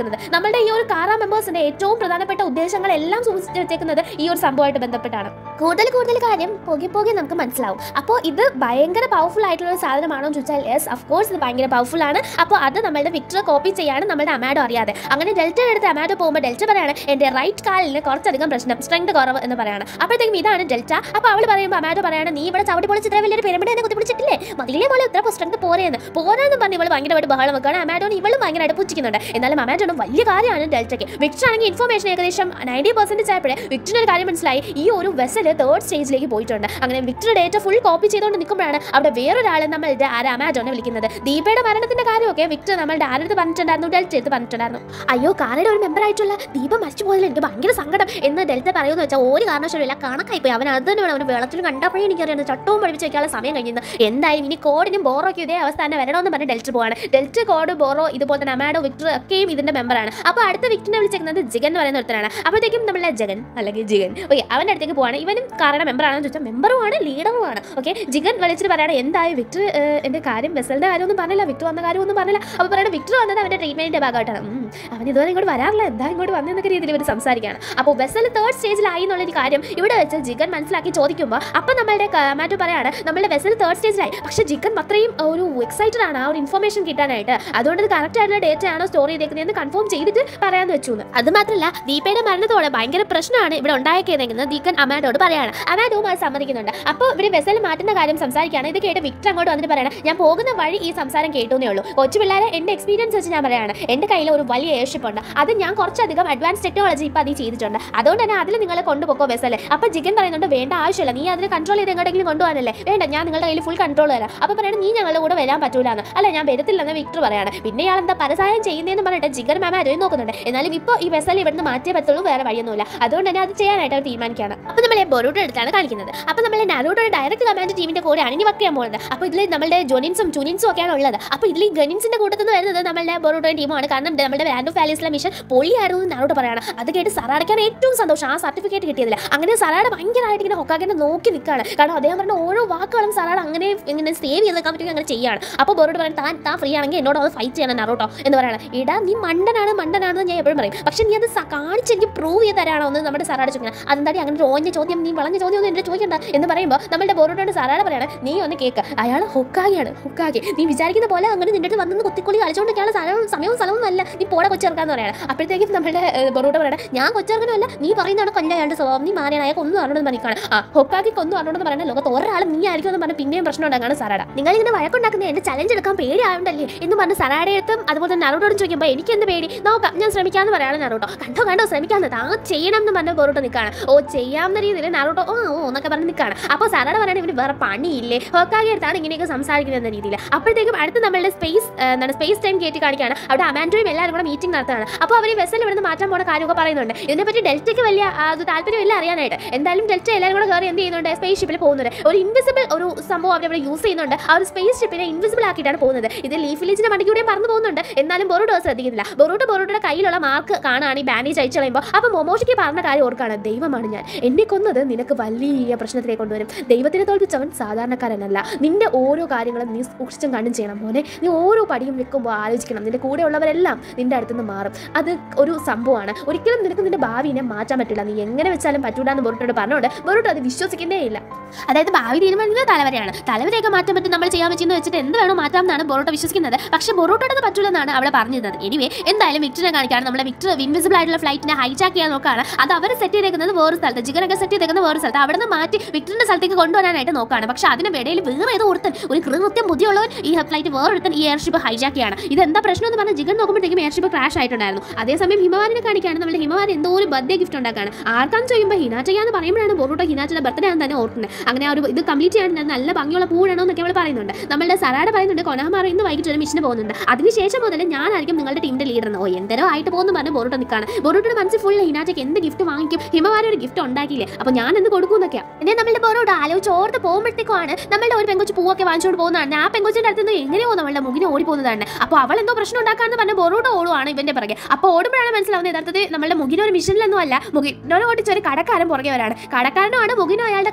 വെച്ചേക്കുന്നത് നമ്മുടെ ഈ ഒരു കാറ മെമ്പേഴ്സിന്റെ ഏറ്റവും പ്രധാനപ്പെട്ട ഉദ്ദേശങ്ങളെല്ലാം സൂചിച്ച് വെച്ചേക്കുന്നത് ഈ ഒരു സംഭവമായിട്ട് ബന്ധപ്പെട്ടാണ് കൂടുതൽ കൂടുതൽ കാര്യം പോകെ പോകെ നമുക്ക് മനസ്സിലാവും അപ്പോൾ ഇത് ഭയങ്കര പവർഫുൾ ആയിട്ടുള്ള ഒരു സാധനമാണോ എന്ന് ചോദിച്ചാൽ യെസ് ഓഫ് കോഴ്സ് ഇത് ഭയങ്കര പവർഫുൾ ആണ് അപ്പോൾ അത് നമ്മളുടെ വിക്ടർ കോപ്പി ചെയ്യാണ് നമ്മുടെ അമാഡോ അറിയാതെ അങ്ങനെ ഡെൽറ്റ എടുത്ത് അമാഡോ പോകുമ്പോൾ ഡെൽറ്റ പറയാണ് എൻ്റെ റൈറ്റ് കാലിന് കുറച്ചധികം പ്രശ്നം സ്ട്രെങ്ത് കുറവ് എന്ന് പറയാണ് അപ്പോഴത്തേക്കും ഇതാണ് ഡെൽറ്റ അപ്പോൾ അവൾ പറയുമ്പോൾ അമാഡോ പറയാണ് നീ ഇവിടെ ചവിട്ടി പൊളിച്ച് ഇത്ര വലിയൊരു പിരമിഡ് തന്നെ കുത്തിപ്പിടിച്ചിട്ടില്ലേ മതിലേ പോലെ ഇത്ര സ്ട്രെങ്ത് പോരെയെന്ന് പോരാന്ന് പറഞ്ഞ് ഇവൾ ഭയങ്കരമായിട്ട് ബഹളം വെക്കുകയാണ് അമാഡോന് ഇവളും ഭയങ്കരമായിട്ട് പുച്ഛിക്കുന്നുണ്ട് എന്നാലും അമാഡോനും വലിയ കാര്യമാണ് ഡെൽറ്റയ്ക്ക് വിക്ടർ ആണെങ്കിൽ ഇൻഫർമേഷൻ ഏകദേശം നയൻറ്റി പെർസെൻറ്റേജ് ആയപ്പോഴേ വിക്ടറിന് ഒരു കാര്യം മനസ്സിലായി ഈ ഒരു വെസൽ തേർഡ് സ്റ്റേജിലേക്ക് പോയിട്ടുണ്ട് അങ്ങനെ വിക്ടർ ഡേറ്റ ഫുൾ കോപ്പി ചെയ്തുകൊണ്ട് നിൽക്കുമ്പോഴാണ് അവിടെ വേറൊരാൾ നമ്മളുടെ ആര അമാജോനെ വിളിക്കുന്നത് ദീപയുടെ മരണത്തിന്റെ കാര്യമൊക്കെ വിക്ടർ നമ്മളുടെ ആരുടെ പറഞ്ഞിട്ടുണ്ടായിരുന്നു ഡെൽറ്റ എടുത്ത് പറഞ്ഞിട്ടുണ്ടായിരുന്നു അയ്യോ കാനയുടെ ഒരു മെമ്പർ ആയിട്ടുള്ള ദീപ മരിച്ചു പോയതിൽ എനിക്ക് ഭയങ്കര സങ്കടം എന്ന് ഡെൽറ്റ പറയുമെന്ന് വെച്ചാൽ ഒരു കാരണവശാലും ഇല്ല കണക്കായി പോയി അവൻ അത് തന്നെയാണ് അവന് വെള്ളത്തിൽ കണ്ടപ്പോഴേ എനിക്കറിയാം ചട്ടവും പഠിപ്പിച്ച് വെക്കാനുള്ള സമയം കഴിഞ്ഞത് എന്തായാലും ഇനി കോഡിനും ബോറോയ്ക്കും ഇതേ അവസ്ഥ തന്നെ വരണമെന്ന് പറഞ്ഞ് ഡെൽറ്റ പോവാണ് ഡെൽറ്റ കോഡ് ബോറോ ഇതുപോലെ തന്നെ അമാഡോ വിക്ടർ ഒക്കെയും ഇതിന്റെ മെമ്പറാണ് അപ്പോൾ അടുത്ത വിക്ടറിനെ വിളിച്ചേക്കുന്നത് ജിഗൻ എന്ന് പറയുന്ന ഒരുത്തരാണ് അപ്പോഴത്തേക്കും നമ്മളെ ജഗൻ അല്ലെങ്കിൽ ജിഗൻ ഓക്കെ അവൻ്റെ അടുത്തേക്ക് പോവാണ് ഇവനും കാരുടെ മെമ്പറാണെന്ന് ചോദിച്ചാൽ മെമ്പറുമാണ് ലീഡറുമാണ് ഓക്കെ ജിഗൻ വിളിച്ചിട്ട് പറയണം എന്തായി വിക്ടർ ഏഹ്, എൻ്റെ കാര്യം വെസലിൻ്റെ കാര്യമൊന്നും പറഞ്ഞില്ല വിക്ടർ വന്ന കാര്യമൊന്നും പറഞ്ഞില്ല അപ്പോൾ പറയണം വിക്ടർ വന്നത് അവൻ്റെ ട്രീറ്റ്മെൻറ്റിൻ്റെ ഭാഗമായിട്ടാണ് ഉം, അവൻ ഇതുവരെ ഇങ്ങോട്ട് വരാറില്ല എന്താ ഇങ്ങോട്ട് വന്നെന്നൊക്കെ രീതിയിൽ ഇവർ സംസാരിക്കുകയാണ് അപ്പോൾ വെസൽ തേർഡ് സ്റ്റേജിലായി എന്നുള്ളൊരു കാര്യം ഇവിടെ വെച്ച് ജിഗൻ മനസ്സിലാക്കി ചോദിക്കുമ്പോൾ അപ്പം നമ്മളുടെ മാറ്റു പറയാണ് നമ്മളുടെ വെസൽ തേർഡ് സ്റ്റേജിലായി പക്ഷേ ജിഗൻ അത്രയും ഒരു എക്സൈറ്റഡ് ആണ് ആ ഒരു ഇൻഫർമേഷൻ കിട്ടാനായിട്ട് അതുകൊണ്ട് ഇത് കറക്റ്റ് ആയിട്ടുള്ള ഡേറ്റ ആണോ സ്റ്റോർ ചെയ്തേക്കുന്നതെന്ന് കൺഫേം ചെയ്തിട്ട് പറയാന്ന് വെച്ചു എന്ന്. അത് മാത്രമല്ല ദീപയുടെ മരണത്തോടെ ഭയങ്കര പ്രശ്നമാണ് ഇവിടെ ഉണ്ടാക്കിയതെന്ന് ദീപൻ അമാഡോട് പറയാണ് അമാഡോവും അത് സമ്മതിക്കുന്നുണ്ട് അപ്പോൾ ഇവർ വെസൽ മാറ്റുന്ന കാര്യം സംസാരിക്കുകയാണ് ഇത് കേട്ട് വിക്ടർ അങ്ങോട്ട് വന്നിട്ട് പറയണം ഞാൻ പോകുന്ന വഴി ഈ സംസാരം കേട്ടുന്നേ ഉള്ളൂ കൊച്ചു പിള്ളേരെ എൻ്റെ എക്സ്പീരിയൻസ് വെച്ച് ഞാൻ പറയാണ് എൻ്റെ കയ്യിൽ ഒരു വലിയ എയർഷിപ്പ് ഉണ്ട് അത് ഞാൻ കുറച്ചധികം അഡ്വാൻസ് ടെക്നോളജി ഇപ്പോൾ അതിൽ ചെയ്തിട്ടുണ്ട് അതുകൊണ്ട് തന്നെ അതിൽ നിങ്ങൾ കൊണ്ടുപോക്കോ വെസൽ അപ്പോൾ ജിഗൻ പറയുന്നുണ്ട് വേണ്ട ആവശ്യമില്ല നീ അതിനെ കൺട്രോൾ ചെയ്ത് എങ്ങോട്ടെങ്കിലും കൊണ്ടുപോകാനല്ലേ വേണ്ട ഞാൻ നിങ്ങളുടെ കയ്യിൽ ഫുൾ കൺട്രോൾ തരാം അപ്പോൾ പറയണം നീ ഞങ്ങളുടെ കൂടെ വരാൻ പറ്റൂലെന്ന് അല്ല ഞാൻ വരത്തില്ലെന്ന് വിക്ടർ പറയാണ് പിന്നെ ഇയാൾ എന്താ പരസായം ചെയ്യുന്നതെന്ന് പറഞ്ഞിട്ട് ജിഗൻ മാമ അരുവി നോക്കുന്നുണ്ട് എന്നാലും ഇപ്പോൾ ഈ വെസൽ ഇവിടുന്ന് മാറ്റിയേ പറ്റുള്ളൂ വേറെ വഴിയൊന്നുമില്ല അതുകൊണ്ട് തന്നെ അത് ചെയ്യാനായിട്ട് അവർ തീരുമാനിക്കുകയാണ് അപ്പോൾ നമ്മളെ ബൊറൂട്ടോ എടുത്താണ് കാണിക്കുന്നത് അപ്പോൾ നമ്മളെ നറൂട്ടോ ഡയറക്റ്റ് കമാൻഡ് ടീമിന്റെ കൂടെ അണിഞ്ഞു വയ്ക്കാൻ പോകുന്നത് അപ്പോൾ ഇതിൽ നമ്മുടെ ജൊനിൻസും ചുനിൻസും ഒക്കെയാണ് ഉള്ളത് അപ്പോൾ ഇതിൽ ഈ ഗണിൻസിന്റെ കൂട്ടത്തിൽ നിന്ന് വരുന്നത് നമ്മുടെ ബൊറൂട്ടോ ടീമാണ് കാരണം നമ്മുടെ റാൻഡോ ഫാലീസിലെ മിഷൻ പൊളിയായിരുന്നു നറൂട്ടോ പറയാണ് അത് കേട്ട് സറാടയ്ക്കാണ് ഏറ്റവും സന്തോഷം ആ സർട്ടിഫിക്കറ്റ് കിട്ടിയതില്ല അങ്ങനെ സറാട ഭയങ്കരമായിട്ട് ഇങ്ങനെ ഹൊക്കാക്കിനെ നോക്കി നിൽക്കുകയാണ് കാരണം അദ്ദേഹം പറഞ്ഞ ഓരോ വാക്കുകളും സറാട അങ്ങനെ ഇങ്ങനെ സേവ് ചെയ്ത് നിൽക്കാൻ പറ്റുമെങ്കിൽ അങ്ങനെ ചെയ്യാണ് അപ്പോൾ ബോറോട് പറയാൻ താൻ താൻ ഫ്രീ ആണെങ്കിൽ എന്നോട് അത് ഫൈറ്റ് ചെയ്യണം നറോട്ടോ എന്ന് പറയണം ഇടാ നീ മണ്ടനാണ് മണ്ടനാണെന്ന് ഞാൻ എപ്പോഴും പറയും പക്ഷെ നീ അത് സ- കാണിച്ച് എനിക്ക് പ്രൂവ് ചെയ്ത് തരാണോ എന്ന് നമ്മുടെ സറാട ചോദിക്കണം അതെന്താടി അങ്ങനെ ഒരു ഓഞ്ഞ ചോദ്യം നീ വളഞ്ഞ ചോദ്യം ഒന്നും എൻ്റെ ചോദിക്കണ്ട എന്ന് പറയുമ്പോൾ നമ്മുടെ ബോറോട്ടോട് സറാട പറയാണ് നീ ഒന്ന് കേക്ക് അയാൾ ഹൊക്കാഗിയാണ് ഹൊക്കാഗി നീ വിചാരിക്കുന്ന പോലെ അങ്ങനെ നിന്റെ അടുത്ത് വന്നു കുത്തിക്കൊള്ളി കളിച്ചുകൊണ്ടൊക്കെയാണ് സ്ഥലവും സമയവും സ്ഥലവും അല്ല നീ പോടെ കൊച്ചിറക്കാന്ന് പറയണം അപ്പോഴത്തേക്കും നമ്മുടെ ബൊറോട്ട പറയണം ഞാൻ കൊച്ചിറക്കനല്ല നീ പറയുന്നതാണ് കൊല്ല അയാളുടെ സ്വഭാവം നീ മാറിയാണ് അയാൾക്ക് ഒന്നും അറിയണമെന്ന് പറഞ്ഞിക്കാണ് ആ ഹൊക്കാക്കി കൊന്നു അറിയണമെന്ന് പറയുന്നത് ലോകത്ത് ഒരാൾ നീ ആയിരിക്കും എന്ന് പറഞ്ഞ് പിന്നെയും പ്രശ്നം ഉണ്ടാക്കാണ് സറാട നിങ്ങൾ ഇങ്ങനെ വഴക്കുണ്ടാക്കുന്ന എന്റെ ചലഞ്ച് എടുക്കാൻ പേടി ആയതുകൊണ്ടല്ലേ എന്ന് പറഞ്ഞ് സറാടയടുത്തും അതുപോലെ തന്നെ നറൂട്ടോടും ചോദിക്കുമ്പോൾ എനിക്ക് എന്ത് പേടി നോക്കാം ഞാൻ ശ്രമിക്കാന്ന് പറയാണ് നറൂട്ടോ കണ്ടോ കണ്ടോ ശ്രമിക്കാന്ന് താ ചെയ്യണം എന്ന് പറഞ്ഞ ബൊറോട്ടോ നിൽക്കാണ് ഓ ചെയ്യാവുന്ന രീതിയിൽ നറൂട്ടോ ഓ ഓ എന്നൊക്കെ പറഞ്ഞ് നിൽക്കാണ് അപ്പോൾ സറാട പറയണ ഇവന് വേറെ പണിയില്ലേ ഹോക്കാഗി അടുത്താണ് ഇങ്ങനെയൊക്കെ സംസാരിക്കുന്നത് എന്ന രീതിയിൽ അപ്പോഴത്തേക്കും അടുത്ത് നമ്മളുടെ സ്പേസ് എന്താണ് സ്പേസ് ടൈം കയറ്റി കാണിക്കുകയാണ് അവിടെ അമാൻഡോയും എല്ലാവരും കൂടെ മീറ്റിംഗ് നടത്തുകയാണ് അപ്പോൾ അവർ വെസൽ ഇവിടുന്ന് മാറ്റാൻ പോണ കാര്യമൊക്കെ പറയുന്നുണ്ട് ഇതിനെപ്പറ്റി ഡെൽറ്റയ്ക്ക് വലിയ ആ, അത് താല്പര്യമില്ല അറിയാനായിട്ട് എന്തായാലും ഡെൽറ്റ എല്ലാവരും കൂടെ കയറി എന്ത് ചെയ്യുന്നുണ്ട് സ്പേസ് ഷിപ്പിൽ പോകുന്നത് ഒരു ഇൻവിസിബിൾ ഒരു സംഭവം അവരവിടെ യൂസ് ചെയ്യുന്നുണ്ട് ആ ഒരു സ്പേസ് ഷിപ്പിനെ ഇൻവിസിബിൾ ആക്കിയിട്ടാണ് പോകുന്നത് ഇത് ലീഫ് വില്ലേജിന്റെ മടിക്കൂടെയും പറന്നു പോകുന്നുണ്ട് എന്നാലും ബൊറൂട്ടോ ശ്രദ്ധിക്കുന്നില്ല ബൊറൂട്ടോ ബൊറൂട്ടോയുടെ കയ്യിലുള്ള മാർക്ക് കാണുകയാണ് ഈ ബാൻഡേജ് അയച്ചു കളയുമ്പോൾ അപ്പോൾ മൊമോഷിക്ക് പറഞ്ഞ കാര്യം ഓർക്കാണ് ദൈവമാണ് ഞാൻ എന്നെ കൊന്നത് നിനക്ക് വലിയ പ്രശ്നത്തിലേക്ക് കൊണ്ടുവരും ദൈവത്തിനെ തോൽപ്പിച്ചവൻ സാധാരണക്കാരനല്ല നിന്റെ ഓരോ കാര്യങ്ങളും നീ സൂക്ഷിച്ചും കണ്ടും ചെയ്യണം മോനെ നീ ഓരോ പടിയും വെക്കുമ്പോൾ ആലോചിക്കണം നിന്റെ കൂടെയുള്ളവരെല്ലാം നിന്റെ അടുത്തുനിന്ന് മാറും അത് ഒരു സംഭവമാണ് ഒരിക്കലും നിനക്ക് നിന്റെ ഭാവിനെ മാറ്റാൻ പറ്റില്ല നീ എങ്ങനെ വെച്ചാലും പറ്റൂല എന്ന് ബൊറൂട്ടോട് പറഞ്ഞുകൊണ്ട് ബൊറൂട്ടോ അത് വിശ്വസിക്കുന്നേ ഇല്ല അതായത് ഭാവി തീരുമാനിക്കുന്നത് തലവരെയാണ് തലവരെയൊക്കെ മാറ്റാൻ പറ്റും നമ്മൾ ചെയ്യാൻ പറ്റുന്ന വെച്ചിട്ട് എന്ത് വേണോ മാറ്റാം എന്നാണ് ബൊറോട്ടോ വിശ്വസിക്കുന്നത് പക്ഷെ ബൊറോട്ടോടത് പറ്റില്ലെന്നാണ് അവളെ പറഞ്ഞിരുന്നത് എനിവേ എന്തായാലും വിക്ടറിനെ കാണിക്കാണ് നമ്മളെ വിക്ടർ ഇൻവിസിബിൾ ആയിട്ടുള്ള ഫ്ലൈറ്റിനെ ഹൈജാക്ക് ചെയ്യാൻ നോക്കാണ് അത് അവർ സെറ്റ് ചെയ്തേക്കുന്നത് വേറെ സ്ഥലത്ത് ജിഗനൊക്കെ സെറ്റ് ചെയ്തേക്കുന്നത് വേറെ സ്ഥലത്ത് അവിടെ നിന്ന് മാറ്റി വിക്ടറിന്റെ സ്ഥലത്തേക്ക് കൊണ്ടുവരാനായിട്ട് നോക്കാണ് പക്ഷെ അതിന് ഇടയിൽ വേറെ ഏതോ ഒരുത്തൻ ഒരു കൃത്യം ബുദ്ധിയുള്ളവൻ ഈ ഫ്ലൈറ്റ് വേറൊരുത്തൻ ഈ എയർഷിപ്പ് ഹൈജാക്ക് ചെയ്യാണ് ഇത് എന്താ പ്രശ്നം എന്ന് പറഞ്ഞാൽ ജിഗൻ നോക്കുമ്പോഴത്തേക്കും എയർഷിപ്പ് ക്രാഷ് ആയിട്ടുണ്ടായിരുന്നു അതേസമയം ഹിമവാരിനെ കാണിക്കാണ് നമ്മുടെ ഹിമവാരി എന്തോ ഒരു ബർത്ത്ഡേ ഗിഫ്റ്റ് ഉണ്ടാക്കാണ് ആർക്കാന്ന് ചോദിക്കുമ്പോൾ ഹിനാറ്റയ്യ എന്ന് പറയുമ്പോഴാണ് ബൊറോട്ടോ ഹിനാറ്റയുടെ ബർത്ത്ഡേ ആണെന്ന് തന്നെ ഓർക്കുന്നത് അങ്ങനെ ആ ഒരു ഇത് കംപ്ലീറ്റ് ചെയ്യാൻ ഞാൻ നല്ല ഭംഗിയുള്ള പൂഴണോ എന്നൊക്കെ അവൾ പറയുന്നുണ്ട് നമ്മളുടെ സറാട പറയുന്നുണ്ട് കൊനഹമാർ ഇന്ന് വൈകിട്ട് ഒരു മിഷന് പോകുന്നുണ്ട് അതിനുശേഷം മുതൽ ഞാനായിരിക്കും നിങ്ങളുടെ ടീമിന്റെ ലീഡർ എന്ന് ഓ എന്തരോ ആയിട്ട് പോകുന്നു പറഞ്ഞ് ബൊറോട്ടോ നിൽക്കാണ് ബൊറോട്ടോയുടെ മനസ്സിൽ ഫുൾ ഹിനാറ്റയ്ക്ക് എന്ത് ഗിഫ്റ്റ് വാങ്ങിക്കും ഹിമവാരി ഒരു ഗിഫ്റ്റ് ഉണ്ടാക്കിയില്ലേ അപ്പോൾ ഞാൻ എന്ത് കൊടുക്കും എന്നൊക്കെയാണ് പിന്നെ നമ്മളുടെ ബൊറോട്ടോ ആലോചിച്ച് ഓർത്ത് പോകുമ്പോഴത്തേക്കാണ് നമ്മളുടെ ഒരു പെങ്കൊച്ച് പൂവൊക്കെ വാങ്ങിച്ചുകൊണ്ട് പോകുന്നതാണ് ആ പെങ്കൊച്ചിന്റെ അടുത്ത് നിന്ന് എങ്ങനെയോ നമ്മളുടെ മുകിനെ ഓടി പോകുന്നതാണ് അപ്പോൾ അവൾ എന്തോ പ്രശ്നം ഉണ്ടാക്കാന്ന് പറഞ്ഞ ബൊറോട്ടോ ഓടുവാണ് ഇവന്റെ പുറകെ അപ്പോൾ ഓടുമ്പോഴാണ് മനസ്സിലാവുന്നത് യഥാർത്ഥത്തിൽ നമ്മളുടെ മുകിന ഒരു മിഷനിലൊന്നും അല്ല മുകിനോട് ഓടിച്ച ഒരു കടക്കാരൻ പുറകെ വരാണ് കടക്കാരനുമാണ് മുകിനോ അയാളുടെ കടൻകാരനും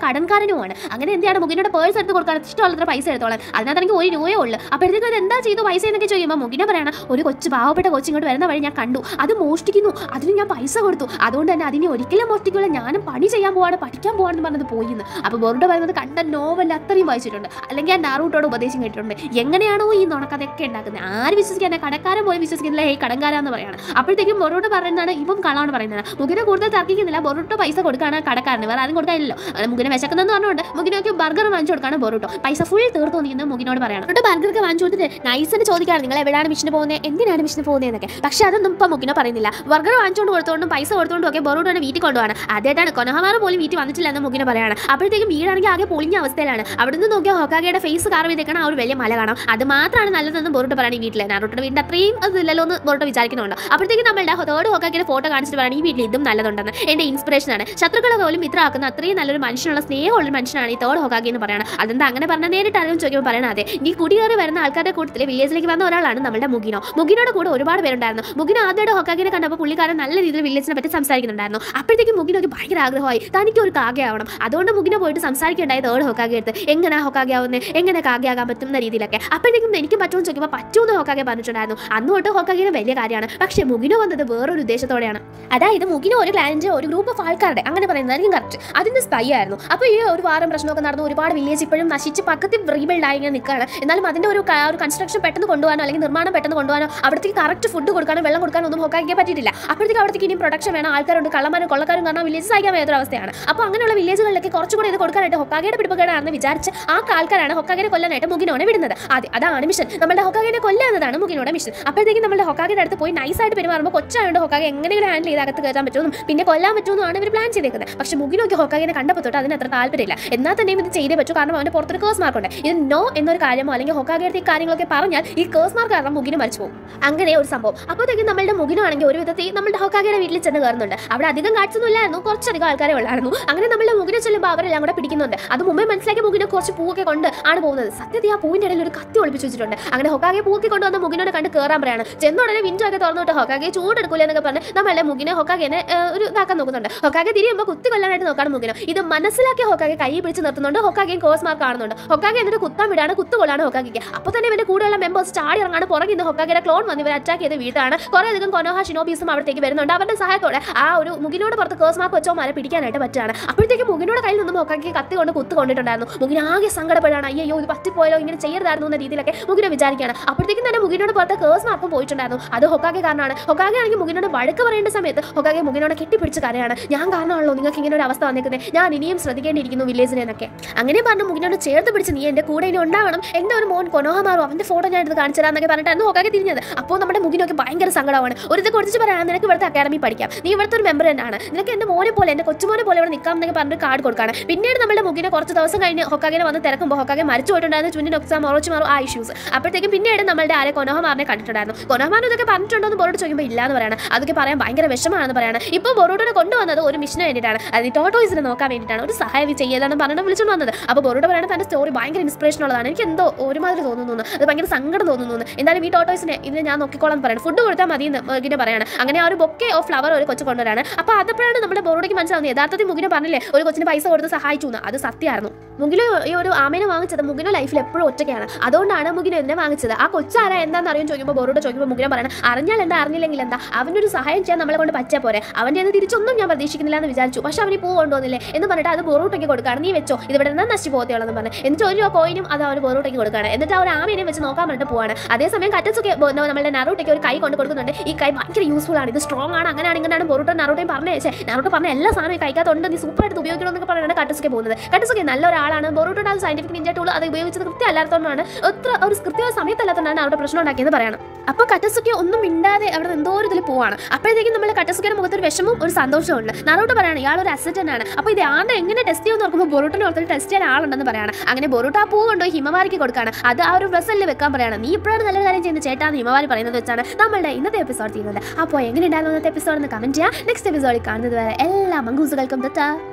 മുകിനുമാണ് അങ്ങനെ എന്താണ് മുകിനോട് പേഴ്സ് എടുത്ത് കൊടുക്കാൻ ഇഷ്ടമുള്ളത്ര പൈസ എടുത്തോളാം അതിനകത്താണെങ്കിൽ ഒരു രൂപയേ ഉള്ളൂ അപ്പോഴത്തേക്കും അത് എന്താ ചെയ്തു പൈസ എന്നൊക്കെ ചോദിക്കുമ്പോൾ മുകിന പറയണം ഒരു കൊച്ചു പാവപ്പെട്ട കൊച്ചു ഇങ്ങോട്ട് വരുന്ന വഴി ഞാൻ കണ്ടു അത് മോഷ്ടിക്കുന്നു അതിന് ഞാൻ പൈസ കൊടുത്തു അതുകൊണ്ട് തന്നെ അതിനെ ഒരിക്കലും മോഷ്ടിക്കില്ല ഞാനും പണി ചെയ്യാൻ പോവാണ് പഠിക്കാൻ പോവാണെന്ന് പറഞ്ഞത് പോയിന്ന് അപ്പോൾ ബോറുടെ പറയുന്നത് കണ്ട നോവൽ അത്രയും വായിച്ചിട്ടുണ്ട് അല്ലെങ്കിൽ ഞാൻ നാറൂട്ടോട് ഉപദേശം കേട്ടിട്ടുണ്ട് എങ്ങനെയാണോ ഈ നുണക്കഥയൊക്കെ ഉണ്ടാക്കുന്നത് ആര് വിശ്വസിക്കാൻ കടക്കാരൻ പോലും വിശ്വസിക്കുന്നില്ല ഈ കടങ്കാരാന്ന് പറയാണ് അപ്പോഴത്തേക്കും ബൊറോട്ട് പറയുന്നതാണ് ഇപ്പം കളാണ് പറയുന്നത് മുകിന കൂടുതൽ തർക്കിക്കുന്നില്ല ബൊറോട്ടോ പൈസ കൊടുക്കാണ് കടക്കാരന് വേറെ ആരും കൊടുക്കാനില്ലല്ലോ അങ്ങനെ മുകിന വിശക്കുന്നെന്ന് പറഞ്ഞുകൊണ്ട് മുകിനൊക്കെ ബർഗർ വാങ്ങിച്ചു കൊടുക്കാണ് ബൊറോട്ടോ പൈസ ഫുൾ തീർത്തു നിൽക്കുന്നത് മുകിനോട് പറയണം എന്നിട്ട് ബർഗർക്ക് വാങ്ങിച്ചു കൊടുത്തിട്ട് നൈസിന് ചോദിക്കാറ് നിങ്ങൾ എവിടെയാണ് മിഷന് പോകുന്നത് എന്തിനാണ് മിഷന് പോകുന്നത് എന്നൊക്കെ പക്ഷെ അതൊന്നും ഇപ്പം മുകിന പറയുന്നില്ല ബർഗർ വാങ്ങിച്ചുകൊണ്ട് കൊടുത്തോണ്ടും പൈസ കൊടുത്തോണ്ടും ഒക്കെ ബൊറോട്ടോനെ വീട്ടിൽ കൊണ്ടുപോകാണ് ആദ്യമായിട്ടാണ് കൊനഹമാർ പോലും വീട്ടിൽ വന്നിട്ടില്ല എന്ന് മുകിന പറയാണ് അപ്പോഴത്തേക്കും വീടാണെങ്കിൽ ആകെ പൊളിഞ്ഞ അവസ്ഥയിലാണ് അവിടുന്ന് നോക്കിയാൽ ഹൊക്കാഗയുടെ ഫേസ് കാർ ചെയ്തേക്കണ ആ ഒരു വലിയ മല കാണാം അത് മാത്രമാണ് നല്ലതെന്ന് ബൊറോട്ട് പറയാണ് ഈ വീട്ടിലെ നാറോട്ടയുടെ വീടിന്റെ അത്രയും അതില്ലല്ലോ എന്ന് ബൊറോട്ട് വിചാരിക്കുന്നുണ്ട് അപ്പോഴത്തേക്കും നമ്മളുടെ തേർഡ് ഹൊക്കാഗയുടെ ഫോട്ടോ കാണിച്ചിട്ട് പറയാണ് ഈ വീട്ടിൽ ഇതും നല്ലതുണ്ടെന്ന് എന്റെ ഇൻസ്പിറേഷൻ ആണ് ശത്രുക്കളെ പോലും ഇത്ര ആക്കുന്ന അത്രയും നല്ലൊരു മനുഷ്യനുള്ള സ്നേഹമുള്ള ഒരു മനുഷ്യനാണ് ഈ തേർഡ് ഹൊക്കാഗി എന്ന് പറയണം അതെന്താ അങ്ങനെ പറഞ്ഞാൽ നേരിട്ട് അറിയും ചോദിക്കുമ്പോൾ പറയണം അതെ ഈ കുടിയേറി വരുന്ന ആൾക്കാരുടെ കൂട്ടത്തിൽ വില്ലേജിലേക്ക് വന്ന ഒരാളാണ് നമ്മുടെ മുഗിനോ മുഗിനോട് കൂടെ ഒരുപാട് പേരുണ്ടായിരുന്നു മുഗിനോ ആദ്യമായിട്ട് ഹൊക്കാഗിനെ കണ്ടപ്പോൾ പുള്ളിക്കാരൻ നല്ല രീതിയിൽ വില്ലേജിനെ പറ്റി സംസാരിക്കുന്നുണ്ടായിരുന്നു അപ്പോഴത്തേക്കും മുഗിനോക്ക് ഭയങ്കര ആഗ്രഹമായി തനിക്ക് ഒരു കാഗയാവണം അതുകൊണ്ട് മുഗിനോ പോയിട്ട് സംസാരിക്കേണ്ടായി തേർഡ് ഹൊക്കാഗെ എടുത്ത് എങ്ങനെ ഹൊക്കാഗെ ആവുന്നത് എങ്ങനെ കാഗയാകാൻ പറ്റുന്ന രീതിയിലൊക്കെ അപ്പോഴത്തേക്കും എനിക്ക് പറ്റുമെന്ന് ചോദിക്കുമ്പോൾ പറ്റുമെന്ന് ഹൊക്കാഗെ പറഞ്ഞിട്ടുണ്ടായിരുന്നു അന്ന് തൊട്ട് ഹൊക്കാഗിന് വലിയ കാര്യമാണ് പക്ഷേ മുഗിനോ വന്നത് വേറൊരു ഉദ്ദേശത്തോടെയാണ് അതായത് മുഗിനോ ഒരു ക്ലാനിന്റെ ഒരു ഗ്രൂപ്പ് ഓഫ് ആൾക്കാരുടെ അങ്ങനെ പറയുന്നതായിരിക്കും കറക്റ്റ് അതിന്റെ സ്പൈ ആയിരുന്നു അപ്പോൾ ഈ ഒരു വാരം പ്രശ്നമൊക്കെ നടന്നു ഒരുപാട് വില്ലേജ് ഇപ്പോഴും നശിച്ച് പക്കത്തിൽ റീബിൽഡ് ആയി ഇങ്ങനെ നിൽക്കുകയാണ് എന്നാലും അതിന്റെ ഒരു ക- ഒരു കൺസ്ട്രക്ഷൻ പെട്ടെന്ന് കൊണ്ടുപോകാനോ അല്ലെങ്കിൽ നിർമ്മാണം പെട്ടെന്ന് കൊണ്ടുപോകാനോ അവിടത്തേക്ക് കറക്റ്റ് ഫുഡ് കൊടുക്കാനോ വെള്ളം കൊടുക്കാനോ ഒന്നും ഹൊക്കാക്കിയേ പറ്റിയിട്ടില്ല അപ്പോഴത്തേക്ക് അവിടത്തേക്ക് ഇനിയും പ്രൊഡക്ഷൻ വേണം ആൾക്കാരുണ്ട് കള്ളന്മാരും കൊള്ളക്കാരും കാരണം വില്ലേജ് സഹിക്കാൻ വയ്യാത്തൊരു അവസ്ഥയാണ് അപ്പോൾ അങ്ങനെയുള്ള വില്ലേജുകളിലൊക്കെ കുറച്ചുകൂടി ഇത് കൊടുക്കാനായിട്ട് ഹൊക്കാഗയുടെ പിടിപ്പുകേടാണെന്ന് വിചാരിച്ച് ആ ആൾക്കാരാണ് ഹൊക്കാഗിനെ കൊല്ലാനായിട്ട് മുഗിനോനെ വിടുന്നത് അതെ അതാണ് മിഷൻ നമ്മുടെ ഹൊക്കാഗിനെ കൊല്ലുക എന്നതാണ് മുഗിനോടെ മിഷൻ അപ്പോഴത്തേക്കും നമ്മുടെ ഹൊക്കാഗയുടെ അടുത്ത് പോയി നൈസായിട്ട് പെരുമാറുമ്പോൾ കൊച്ചായതുകൊണ്ട് ഹൊക്കാഗെ എങ്ങനെയെങ്കിലും ഹാൻഡിൽ ചെയ്ത് അകത്ത് കയറ്റാൻ പറ്റുമെന്നും പിന്നെ കൊല്ലാൻ പറ്റുമെന്നാണ് ഇവർ പ്ലാൻ ചെയ്തേക്കുന്നത് പക്ഷേ മുഗിനോക്ക് ഹൊക്കാഗിനെ കണ്ടപ്പോൾ തൊട്ട് അതിന് അത്ര താല്പര്യമില്ല എന്നാൽ തന്നെയും ഇത് ചെയ്തേ പറ്റൂ കാരണം അവൻ്റെ പുറത്തൊരു കേസ് മാർക്കുണ്ട് ഇത് നോ എന്നൊരു കാര്യമോ അല്ലെങ്കിൽ ഹൊക്കാഗയുടെ ഈ കാര്യങ്ങളൊക്കെ പറഞ്ഞാൽ ഈ കേസ് മാർക്ക് കാരണം മുഗിന് മരിച്ചു പോകും അങ്ങനെ ഒരു സംഭവം അപ്പോഴത്തേക്കും നമ്മളുടെ മുഗിനോ ആണെങ്കിൽ ഒരു വിധത്തിൽ നമ്മുടെ ഹൊക്കാഗയുടെ വീട്ടിൽ ചെന്ന് കയറുന്നുണ്ട് അവിടെ അധികം കാഴ്ചയൊന്നും ഇല്ലായിരുന്നു കുറച്ചധികം ആൾക്കാരെ ഉള്ളായിരുന്നു അങ്ങനെ നമ്മളുടെ മുഗിനെ ചെല്ലുമ്പോൾ അവരെല്ലാം കൂടെ പിടിക്കുന്നുണ്ട് അത് മുമ്പേ മനസ്സിലാക്കിയ മുഗിനെ കുറച്ച് പൂവൊക്കെ കൊണ്ട് ആണ് പോകുന്നത് സത്യത്തിൽ ആ പൂവിന്റെ ഇടയിൽ ഒരു കത്തി ഒളിപ്പിച്ച് വെച്ചിട്ടുണ്ട് അങ്ങനെ ഹൊക്കാഗെ പൂക്കി കൊണ്ടുവന്ന മുഗിനോട് കണ്ട് കയറാൻ പറയാണ് ചെന്ന ഉടനെ വിൻഡോ ഒക്കെ തുറന്നിട്ട് ഹൊക്കാഗെ ചൂടെടുക്കൂല എന്നൊക്കെ പറഞ്ഞ് നമ്മളുടെ മുഗിനെ ഹൊക്കാഗെനെ ഏഹ്, ഒരു ഇതാക്കാൻ നോക്കുന്നുണ്ട് ഹൊക്കാഗെ തിരിയുമ്പോൾ കുത്തി കൊല്ലാനായിട്ട് നോക്കാണ് മുഗിനോ ഇത് മനസ്സിലാക്കിയ ഹൊക്കാഗെ കൈ പിടിച്ച് നിർത്തുന്നുണ്ട് ഹൊക്കാഗെയും കോസ് മാർക്ക് കാണുന്നുണ്ട് ഹൊക്കാഗെ എന്നിട്ട് കുത്താൻ വിടാണ് കുത്തുകൊള്ളാണ് ഹൊക്കാഗെക്ക് അപ്പോൾ തന്നെ ഇവന്റെ കൂടെയുള്ള മെമ്പേഴ്സ് ചാടി ഇറങ്ങാണ് പുറകിൽ നിന്ന് ഹൊക്കാഗയുടെ ക്ലോൺ വന്ന് ഇവർ അറ്റാക്ക് ചെയ്ത് വീട്ടാണ് കുറേ അധികം കൊനോഹ ഷിനോബീസും അവിടത്തേക്ക് വരുന്നുണ്ട് അവരുടെ സഹായത്തോടെ ആ ഒരു മുഗിനോട് പുറത്ത് കേസ് മാർക്ക് വെച്ചോ മര പിടിക്കാനായിട്ട് പറ്റുകയാണ് അപ്പോഴത്തേക്ക് മുഗിനോട് കയ്യിൽ നിന്നും ഹൊക്കാഗെ കത്തി കൊണ്ട് കുത്തു കൊണ്ടിട്ടുണ്ടായിരുന്നു മുഗിന ആകെ സങ്കടപ്പെടാണ് അയ്യോ ഇത് പറ്റിപ്പോയല്ലോ ഇങ്ങനെ ചെയ്യരുതായിരുന്നു എന്ന രീതിയിലൊക്കെ മുഗിന വിചാരിക്കുകയാണ് അപ്പോഴത്തേക്കും തന്നെ മുഗിനോട് പുറത്ത് കേസ് മാർക്കും പോയിട്ടുണ്ടായിരുന്നു അത് ഹൊക്കാഗെ കാരണമാണ് ഹൊക്കാഗെ ആണെങ്കിൽ മുഗിനോട് വഴക്ക് പറയേണ്ട സമയത്ത് ഹൊക്കാഗെ മുഗിനോട് കെട്ടിപ്പിടിച്ച് കരയാണ് ഞാൻ കാരണമാണല്ലോ നിങ്ങൾക്ക് ഇങ്ങനെ ഒരു അവസ്ഥ വന്നിരിക്കുന്നത് ഞാൻ ഇനിയും ശ്രദ്ധിക്കേണ്ടിയിരിക്കുന്നു വില്ലേജിനെ എന്നൊക്കെ അങ്ങനെ പറഞ്ഞു മുഗിനോട് ചേർത്ത് പിടിച്ച് നീ എന്റെ കൂടെ ഇനി ഉണ്ടാവണം എന്റെ ഒരു മോൻ കൊനോഹ മാറും അവന്റെ ഫോട്ടോ ഞാൻ എടുത്ത് കാണിച്ചു തരാന്നൊക്കെ പറഞ്ഞിട്ടായിരുന്നു ഹൊക്കാഗെ തിരിഞ്ഞത് അപ്പോൾ നമ്മുടെ മുഗിനൊക്കെ ഭയങ്കര സങ്കടമാണ് ഒരു ഇത് കുറച്ച് പറയാൻ നിനക്ക് ഇവിടുത്തെ അക്കാഡമി പഠിക്കാം നീ ഇവിടുത്തെ ഒരു മെമ്പർ തന്നെയാണ് നിനക്ക് എന്റെ മോനെ പോലെ എന്റെ കൊച്ചുമോനെ പോലെ ഇവിടെ നിൽക്കാം എന്നൊക്കെ പറഞ്ഞിട്ട് കാർഡ് കൊടുക്കാണ് പിന്നീട് നമ്മുടെ മുഗിനെ കുറച്ച് ദിവസം കഴിഞ്ഞ് ഹൊക്കാഗിനെ വന്ന് തിരക്കുമ്പോൾ ഹൊക്കാഗെ മരിച്ചു പോയിട്ടുണ്ടായിരുന്നു ചുണ്ടിന് എക്സാം ഉറച്ചു മാറും ആ ഇഷ്യൂസ് അപ്പോഴത്തേക്കും പിന്നീട് നമ്മളുടെ ആരെ കൊനോഹമാറിനെ കണ്ടിട്ടുണ്ടായിരുന്നു കൊനോഹമാർ ഇതൊക്കെ പറഞ്ഞിട്ടുണ്ടോ എന്ന് ബോറോട് ചോദിക്കുമ്പോൾ ഇല്ല എന്ന് പറയാണ് അതൊക്കെ പറയാൻ ഭയങ്കര വിഷമാണെന്ന് പറയാണ് ഇപ്പോൾ ബൊറോട്ടിനെ കൊണ്ടുവന്നത് ഒരു മിഷന് വേണ്ടിയിട്ടാണ് അത് ഈ ടോട്ടോയ്സിനെ നോക്കാൻ വേണ്ടിയിട്ടാണ് ഒരു സഹായം ചെയ്യലാണ് പറഞ്ഞിട്ട് വിളിച്ചുകൊണ്ട് വന്നത് അപ്പോൾ ബൊറോട് പറയണ തന്റെ സ്റ്റോറി ഭയങ്കര ഇൻസ്പിറേഷൻ ഉള്ളതാണ് എനിക്ക് എന്തോ ഒരുമാതിരി തോന്നുന്നു അത് ഭയങ്കര സങ്കടം തോന്നുന്നു എന്തായാലും ഈ ടോട്ടോയ്സിനെ ഇതിനെ ഞാൻ നോക്കിക്കോളാം എന്ന് പറയണം ഫുഡ് കൊടുത്താൽ മതി എന്ന് മുകിനെ പറയാണ് അങ്ങനെ ആ ഒരു ബൊക്കെ ഓഫ് ഫ്ലവർ ഒരു കൊച്ചു കൊണ്ടുവരാണ് അപ്പോൾ അതപ്പോഴാണ് നമ്മുടെ ബോറോടേക്ക് മനസ്സിലാവുന്നത് യഥാർത്ഥത്തിൽ മുകിനെ പറഞ്ഞില്ലേ ഒരു കൊച്ചിന് പൈസ കൊടുത്ത് സഹായിച്ചു എന്ന് അത് സത്യമായിരുന്നു മുകിലോ ഈ ഒരു ആമേനെ വാങ്ങിച്ചത് മുകിനോ ലൈഫിൽ എപ്പോഴും ഒറ്റയ്ക്കാണ് അതുകൊണ്ടാണ് മുകിനോ എന്നെ വാങ്ങിച്ചത് ആ കൊച്ചാരാ എന്താണെന്ന് അറിയാൻ ചോദിക്കുമ്പോൾ ബോറോട് ചോദിക്കുമ്പോൾ മുകിനെ പറയണം അറിഞ്ഞാൽ എന്താ അറിഞ്ഞില്ലെങ്കിൽ എന്താ അവനൊരു സഹായം ചെയ്യാൻ നമ്മളെ കൊണ്ട് പറ്റിയാൽ പോരെ അവൻ്റെ നിന്ന് തിരിച്ചൊന്നും ഞാൻ പ്രതീക്ഷിക്കുന്നില്ല എന്ന് വിചാരിച്ചു പക്ഷെ അവന് പൂ കൊണ്ടുവന്നില്ലേ എന്ന് പറഞ്ഞിട്ട് അത് ബോറോട്ടയ്ക്ക് കൊടുക്കുകയാണ് നീ വെച്ചോ ഇവിടെ നിന്ന് നശിച്ചു പോകത്തുള്ളതെന്ന് പറഞ്ഞു എന്നിട്ട് ഒരു കോയിനും അത് അവന് ബോറോട്ടയ്ക്ക് കൊടുക്കുകയാണ് എന്നിട്ട് ആ ഒരു ആമേനെ വെച്ച് നോക്കാൻ പറഞ്ഞിട്ട് പോവാണ് അതേസമയം കറ്റസൊക്കെ നമ്മുടെ നറൂട്ടയ്ക്ക് ഒരു കൈ കൊണ്ട് കൊടുക്കുന്നുണ്ട് ഈ കൈ ഭയങ്കര യൂസ്ഫുൾ ആണ് ഇത് സ്ട്രോങ് ആണ് അങ്ങനെയാണ് ഇങ്ങനെയാണ് ബോറോട്ടോ നറൂട്ടയും പറഞ്ഞേ പക്ഷേ നറൂട്ടോ പറഞ്ഞ എല്ലാ സാധനവും ഈ കൈക്കകത്തുണ്ട് നീ സൂപ്പറായിട്ട് ഉപയോഗിക്കണം എന്നൊക്കെ പറഞ്ഞാണ് കട്ടസൊക്കെ പോകുന്നത് കട്ടസൊക്കെ നല്ല ഒരാളാണ് ബോറോട്ടോയുടെ അത് സയന്റിഫിക് നിഞ്ച ടൂൾ അത് ഉപയോഗിച്ചത് കൃത്യം അല്ലാത്തതുകൊണ്ടാണ് എത്ര ഒരു കൃത്യമായ സമയത്തല്ലാത്തതുകൊണ്ടാണ് അവിടെ പ്രശ്നം ഉണ്ടാക്കിയെന്ന് പറയണം അപ്പോൾ കട്ടസുക്കി ഒന്നും മിണ്ടാതെ അവിടെ എന്തോ ഒരു ഇതിൽ പോവാണ് അപ്പോഴത്തേക്കും നമ്മൾ കട്ടസുക്കിയുടെ മുഖത്ത് ഒരു വിഷമവും ഒരു സന്തോഷവും ഉണ്ട് നറോട്ട് പറയാണ് ഇയാൾ ഒരു അസറ്റ് തന്നെയാണ് അപ്പോൾ ഇത് ആണ്ട് എങ്ങനെ ടെസ്റ്റ് ചെയ്യുമെന്ന് നോക്കുമ്പോൾ ബൊറൂട്ടിനെ ഓർത്തിട്ട് ടെസ്റ്റ് ചെയ്യാൻ ആളുണ്ടെന്ന് പറയാണ് അങ്ങനെ ബൊറൂട്ട് ആ പൂ കൊണ്ടുപോയി ഹിമവാരിക്ക് കൊടുക്കാണ് അത് ആ ഒരു ഡ്രസ്സല്ലേ വെക്കാൻ പറയാണ് നീ ഇപ്പോഴാണ് നല്ലൊരു കാര്യം ചെയ്യുന്നത് ചേട്ടാന്ന് ഹിമവാരി പറയുന്നത് വെച്ചാണ് നമ്മളുടെ ഇന്നത്തെ എപ്പിസോഡ് ചെയ്യുന്നത് അപ്പോൾ എങ്ങനെ ഉണ്ടായിരുന്നു ഇന്നത്തെ എപ്പിസോഡ് എന്ന് കമന്റ് ചെയ്യാം നെക്സ്റ്റ് എപ്പിസോഡിൽ കാണുന്നത് വരെ എല്ലാ മങ്കൂസുകൾക്കും തെറ്റാ